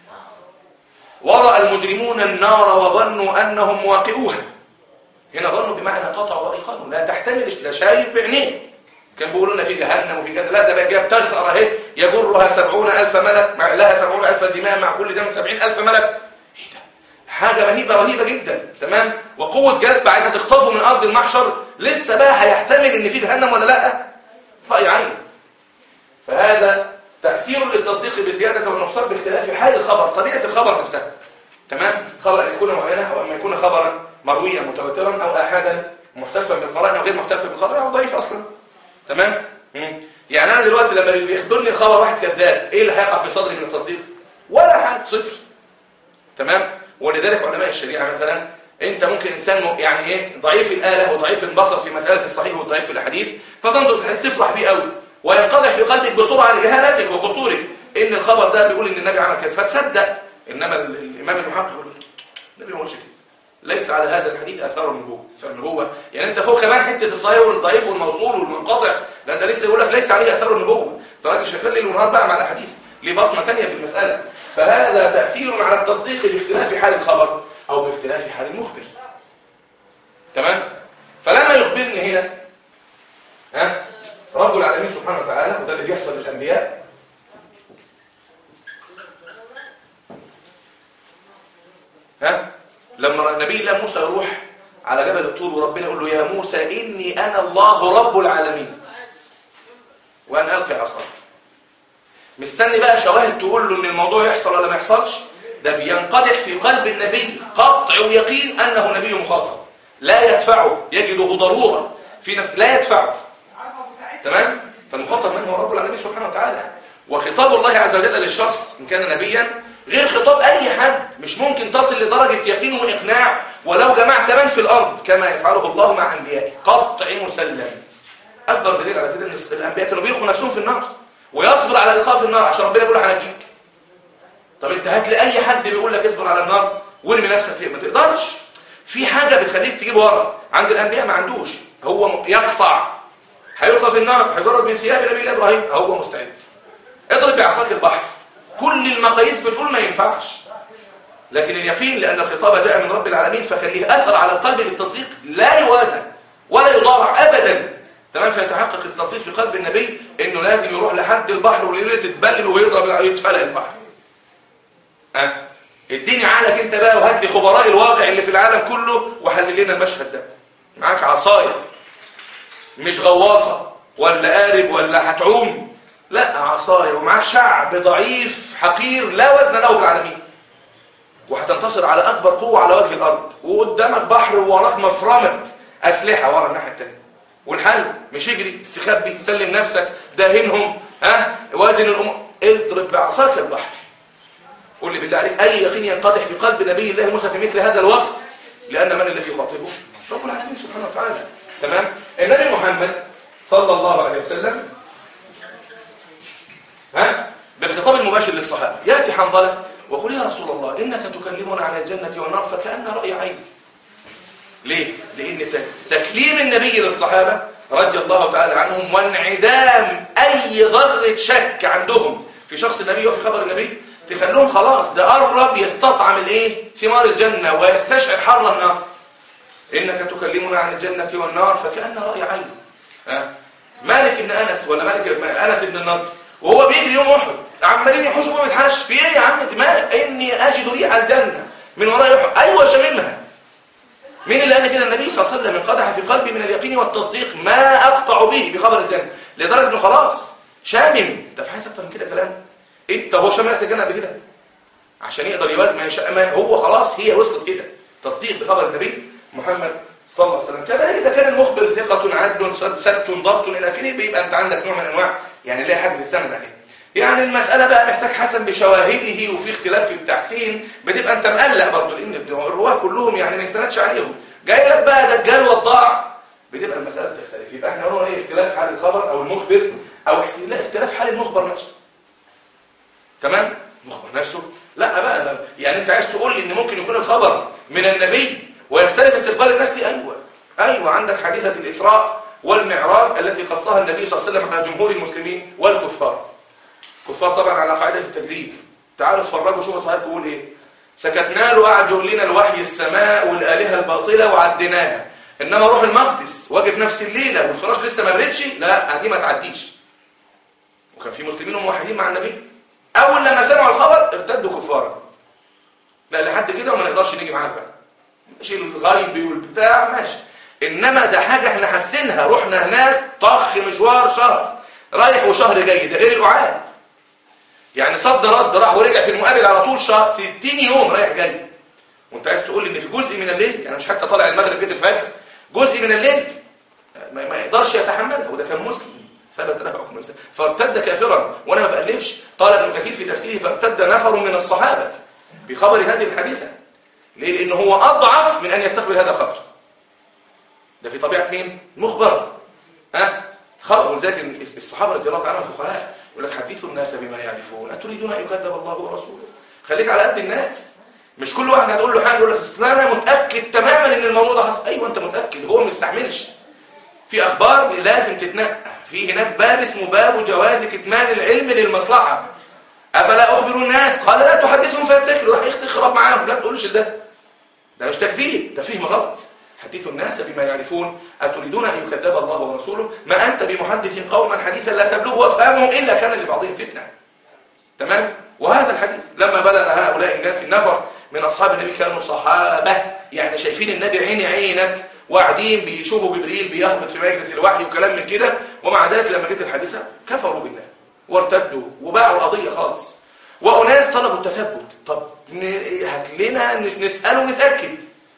ورأى المجرمون النار وظنوا أنهم واقعوها هنا ظنوا بمعنى قطعوا وأيقنوا لا تحتمل لا شايف بعينيه كان بيقولوا لنا في جهنم وفي كذا لا ده بقى جاب تسعر اهي يجرها سبعون ألف ملك مع لها سبعون ألف زمام مع كل زمام سبعين ألف ملك ايه ده حاجة مهيبة رهيبة جدا تمام وقوة جذب عايزة تخطفه من أرض المحشر لسه بقى هيحتمل إن في جهنم ولا لا رأي عين فهذا تأثير للتصديق بزيادة والنقصان باختلاف حال الخبر طبيعة الخبر نفسها تمام خبر أن يكون معينة أو أن يكون خبرا مرويا متواترا أو أحدا محتفا بالقرآن أو غير محتفا بالقرآن أو ضعيف أصلا تمام مم. يعني أنا دلوقتي لما بيخبرني الخبر واحد كذاب إيه اللي هيقع في صدري من التصديق ولا حاجة صفر تمام ولذلك علماء الشريعة مثلا انت ممكن انسان م- يعني ايه ضعيف الاله وضعيف البصر في مساله الصحيح والضعيف في الاحاديث فتنظر في الحديث تفرح بيه قوي وينقضح في قلبك بسرعه لجهالتك وقصورك ان الخبر ده بيقول ان النبي عمل كذا فتصدق انما ال- الامام المحقق يقول النبي ما قالش كده ليس على هذا الحديث اثار النبوه فالنبوه يعني انت فوق كمان حته الصحيح والضعيف والموصول والمنقطع لان ده لسه يقول لك ليس عليه اثار النبوه ده راجل شغال ليل ونهار بقى مع الاحاديث ليه بصمه ثانيه في المساله فهذا تاثير على التصديق باختلاف حال الخبر او باختلاف حال المخبر تمام فلما يخبرني هنا ها رب العالمين سبحانه وتعالى وده اللي بيحصل للانبياء ها لما نبي الله موسى يروح على جبل الطور وربنا يقول له يا موسى اني انا الله رب العالمين وان القي عصاك مستني بقى شواهد تقول له ان الموضوع يحصل ولا ما يحصلش ده بينقدح في قلب النبي قطع ويقين انه نبي مخاطب لا يدفعه يجده ضروره في نفس لا يدفعه تمام فالمخاطب من هو رب العالمين سبحانه وتعالى وخطاب الله عز وجل للشخص ان كان نبيا غير خطاب اي حد مش ممكن تصل لدرجه يقين واقناع ولو جمعت من في الارض كما يفعله الله مع انبيائه قطع مسلم اكبر دليل على كده ان الانبياء كانوا بيلقوا نفسهم في النار ويصبر على القاء في النار عشان ربنا يقول له هنجيك طب انت هات لي اي حد بيقول لك اصبر على النار وارمي نفسك فيها ما تقدرش في حاجه بتخليك تجيب ورا عند الانبياء ما عندوش هو يقطع هيلقى في النار هيجرد من ثياب نبي الله ابراهيم هو مستعد اضرب بعصاك البحر كل المقاييس بتقول ما ينفعش لكن اليقين لان الخطاب جاء من رب العالمين فكان له اثر على القلب بالتصديق لا يوازن ولا يضارع ابدا تمام فيتحقق التصديق في قلب النبي انه لازم يروح لحد البحر وليله تتبلل ويضرب يتفلق البحر ها أه؟ اديني عقلك انت بقى وهات لي خبراء الواقع اللي في العالم كله وحلل لنا المشهد ده معاك عصايه مش غواصه ولا قارب ولا هتعوم لا عصايه ومعاك شعب ضعيف حقير لا وزن له في العالمين وهتنتصر على اكبر قوه على وجه الارض وقدامك بحر ووراك مفرمه اسلحه ورا الناحيه الثانيه والحل مش اجري استخبي سلم نفسك داهنهم ها وازن الامور اضرب بعصاك البحر قول لي بالله عليك اي يقين ينقدح في قلب نبي الله موسى في مثل هذا الوقت لان من الذي يخاطبه رب العالمين سبحانه وتعالى تمام النبي محمد صلى الله عليه وسلم ها بالخطاب المباشر للصحابه ياتي حنظله ويقول يا رسول الله انك تكلمنا عن الجنه والنار فكان راي عين ليه لان تكليم النبي للصحابه رضي الله تعالى عنهم وانعدام اي ذره شك عندهم في شخص النبي وفي خبر النبي تخلوهم خلاص ده قرب يستطعم الايه ثمار الجنه ويستشعر حر النار انك تكلمنا عن الجنه والنار فكان راي عين ها مالك بن انس ولا مالك انس بن النضر وهو بيجري يوم احد عمالين يحوشوا ما بيتحش في ايه يا عم ما اني اجد ريح الجنه من وراء احد ايوه شاممها مين اللي قال كده النبي صلى الله عليه وسلم انقدح في قلبي من اليقين والتصديق ما اقطع به بخبر الجنه لدرجه انه خلاص شامم انت في عايز اكتر من كده كلام انت هو شامم ريحه الجنه قبل كده عشان يقدر يوازن ما, يشاء ما هو خلاص هي وصلت كده تصديق بخبر النبي محمد صلى الله عليه وسلم كذلك اذا كان المخبر ثقه عدل ثبت ضبط الى اخره بيبقى انت عندك نوع من انواع يعني ليه حاجه تستند عليه يعني المسألة بقى محتاج حسن بشواهده وفي اختلاف في التحسين بتبقى انت مقلق برضه لان الرواه كلهم يعني ما ينسندش عليهم جاي لك بقى دجال وضاع بتبقى المسألة بتختلف يبقى احنا نقول ايه اختلاف حال الخبر او المخبر او اختلاف حال المخبر نفسه تمام المخبر نفسه لا بقى ده يعني انت عايز تقول لي ان ممكن يكون الخبر من النبي ويختلف استقبال الناس ليه ايوه ايوه عندك حادثة الاسراء والمعراج التي قصها النبي صلى الله عليه وسلم على جمهور المسلمين والكفار كفار طبعا على قاعدة التكذيب تعالوا اتفرجوا شوفوا صاحبكم بيقول ايه سكتنا له قعد يقول لنا الوحي السماء والآلهة الباطلة وعديناها انما روح المقدس واقف نفس الليلة والفراش لسه ما بردش لا دي ما تعديش وكان في مسلمين وموحدين مع النبي اول لما سمعوا الخبر ارتدوا كفارا لا لحد كده وما نقدرش نيجي معاك بقى ماشي الغيب والبتاع ماشي انما ده حاجة احنا حاسينها رحنا هناك طخ مشوار شهر رايح وشهر جاي ده غير الوعاد يعني صد رد راح ورجع في المقابل على طول شهر 60 يوم رايح جاي وانت عايز تقول لي ان في جزء من الليل يعني مش حتى طالع المغرب جيت الفجر جزء من الليل ما, ما يقدرش يتحملها وده كان مسلم ثبت له حكم الاسلام فارتد كافرا وانا ما بالفش قال ابن كثير في تفسيره فارتد نفر من الصحابه بخبر هذه الحادثه ليه لانه هو اضعف من ان يستقبل هذا الخبر ده في طبيعه مين مخبر ها خبر ولذلك الصحابه رضي الله عنهم فقهاء يقول لك حدثوا الناس بما يعرفون أتريدون أن يكذب الله ورسوله خليك على قد الناس مش كل واحد هتقول له حاجه يقول لك اصل انا متاكد تماما ان الموضوع ده حصل ايوه انت متاكد هو ما يستحملش في اخبار لازم تتنقى في هناك باب اسمه باب جواز كتمان العلم للمصلحه افلا اخبر الناس قال لا تحدثهم فيتكلوا راح يخرب معاهم لا تقولش ده ده مش تكذيب ده فهم غلط حدثوا الناس بما يعرفون أتريدون أن يكذب الله ورسوله ما أنت بمحدث قوما حديثا لا تبلغه أفهامهم إلا كان لبعضهم فتنة تمام وهذا الحديث لما بلغ هؤلاء الناس النفر من أصحاب النبي كانوا صحابة يعني شايفين النبي عيني عينك وقاعدين بيشوفوا جبريل بيهبط في مجلس الوحي وكلام من كده ومع ذلك لما جت الحادثة كفروا بالله وارتدوا وباعوا القضية خالص وأناس طلبوا التثبت طب هات لنا نسأله ونتأكد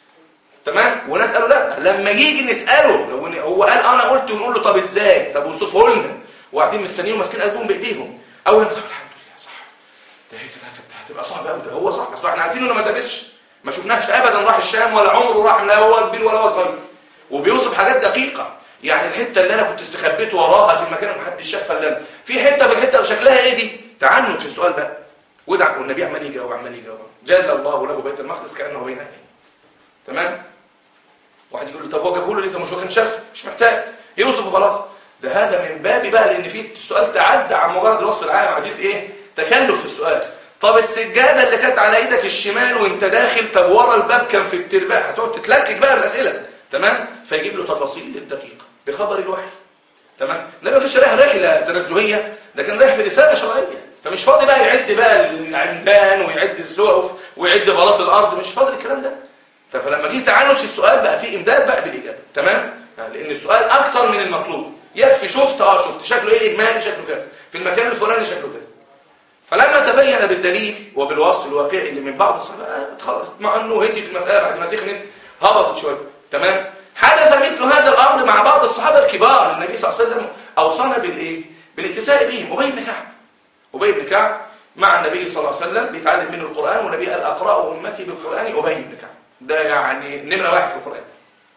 تمام وناس قالوا لا لما يجي نساله لو هو قال انا قلت ونقول له طب ازاي طب وصفه لنا وقاعدين مستنيين وماسكين قلبهم بايديهم اول ما طب الحمد لله صح ده هيك كانت هتبقى صعبه قوي ده هو صح اصل احنا عارفين انه ما سافرش ما شفناش ابدا راح الشام ولا عمره راح لا هو كبير ولا هو صغير وبيوصف حاجات دقيقه يعني الحته اللي انا كنت استخبيت وراها في المكان ما حدش شافها الا في حته في الحته شكلها ايه دي تعنت في السؤال بقى ودع والنبي عمال يجاوب عمال يجاوب جل الله له بيت المقدس كانه بين عينيه تمام واحد يقول له طب هو جابه له ليه طب مش هو كان شاف مش محتاج يوصف وخلاص ده هذا من باب بقى لان في السؤال تعدى عن مجرد الوصف العام عايزين ايه تكلف في السؤال طب السجاده اللي كانت على ايدك الشمال وانت داخل طب ورا الباب كان في التربه هتقعد تتلكك بقى بالاسئله تمام فيجيب له تفاصيل الدقيقه بخبر الوحي تمام لا ما فيش رايح رحله تنزهيه ده كان رايح في رساله شرعيه فمش فاضي بقى يعد بقى العمدان ويعد السقف ويعد بلاط الارض مش فاضي الكلام ده فلما جه تعنت في السؤال بقى في امداد بقى بالاجابه تمام يعني لان السؤال اكتر من المطلوب يكفي شفت اه شفت شكله ايه الاجمالي شكله كذا في المكان الفلاني شكله كذا فلما تبين بالدليل وبالوصف الواقعي اللي من بعض الصحابه آه خلاص اطمأنوا هديت المساله بعد ما سخنت هبطت شويه تمام حدث مثل هذا الامر مع بعض الصحابه الكبار النبي صلى الله عليه وسلم اوصانا بالايه بالاتساء بهم ابي بن كعب ابي بن كعب مع النبي صلى الله عليه وسلم بيتعلم منه القران والنبي قال اقرا امتي بالقران ابي بن كعب ده يعني نمرة واحد في القرآن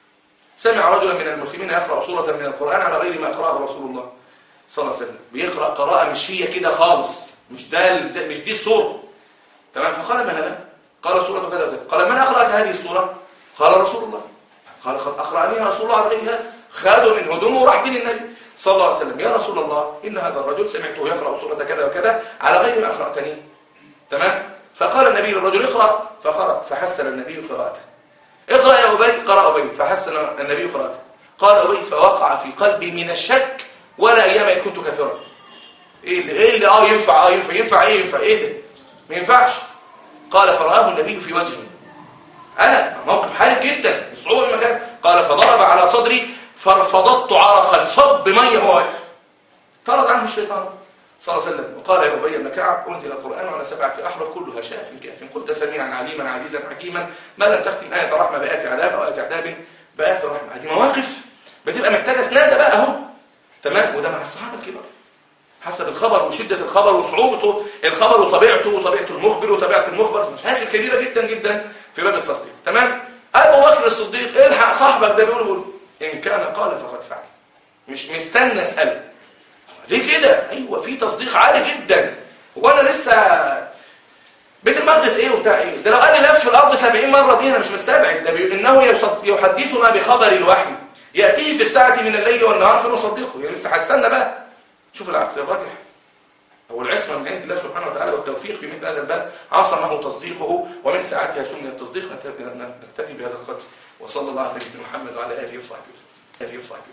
سمع رجلا من المسلمين يقرأ سورة من القرآن على غير ما أقرأه رسول الله صلى الله عليه وسلم بيقرأ قراءة مش هي كده خالص مش ده مش دي الصورة تمام فقال ما هذا قال سورة كذا وكذا قال من أقرأك هذه السورة قال رسول الله قال قد أقرأنيها رسول الله على غير هذا خده من هدومه وراح بين النبي صلى الله عليه وسلم يا رسول الله إن هذا الرجل سمعته يقرأ سورة كذا وكذا على غير ما أقرأتني تمام فقال النبي للرجل اقرأ فقرأ فحسن النبي قراءته اقرأ يا أبي قرأ أبي فحسن النبي قراءته قال أبي فوقع في قلبي من الشك ولا أيام إذ كنت كافرا إيه اللي, إيه اللي آه ينفع آه ينفع ينفع إيه ينفع إيه ده ما ينفعش قال فرآه النبي في وجهه انا موقف حرج جدا صعوبه المكان قال فضرب على صدري فارفضت عرقا صب ميه هو واقف طرد عنه الشيطان صلى الله عليه وسلم وقال يا ابي بن كعب انزل القران على سبعه احرف كلها شاف كاف قلت سميعا عليما عزيزا حكيما ما لم تختم ايه رحمه بآيات عذاب او ايه عذاب بآيات رحمه هذه مواقف بتبقى محتاجه سناده بقى اهو تمام وده مع الصحابه الكبار حسب الخبر وشدة الخبر وصعوبته الخبر وطبيعته وطبيعة المخبر وطبيعة المخبر مشاكل كبيرة جدا جدا في باب التصديق تمام أبو بكر الصديق الحق صاحبك ده بيقول بيقول إن كان قال فقد فعل مش مستنى اسأله ليه كده ايوه في تصديق عالي جدا هو انا لسه بيت المقدس ايه وبتاع ايه ده لو قال لي لفش الارض 70 مره دي انا مش مستبعد ده بي... انه يصد... يحدثنا بخبر الوحي ياتيه في الساعه من الليل والنهار فنصدقه يعني لسه هستنى بقى شوف العقل الراجح هو العصمه من عند الله سبحانه وتعالى والتوفيق في مثل هذا الباب عصمه تصديقه ومن ساعتها سمي التصديق نكتفي بهذا القدر وصلى الله على نبينا محمد وعلى اله وصحبه وسلم اله وصحبه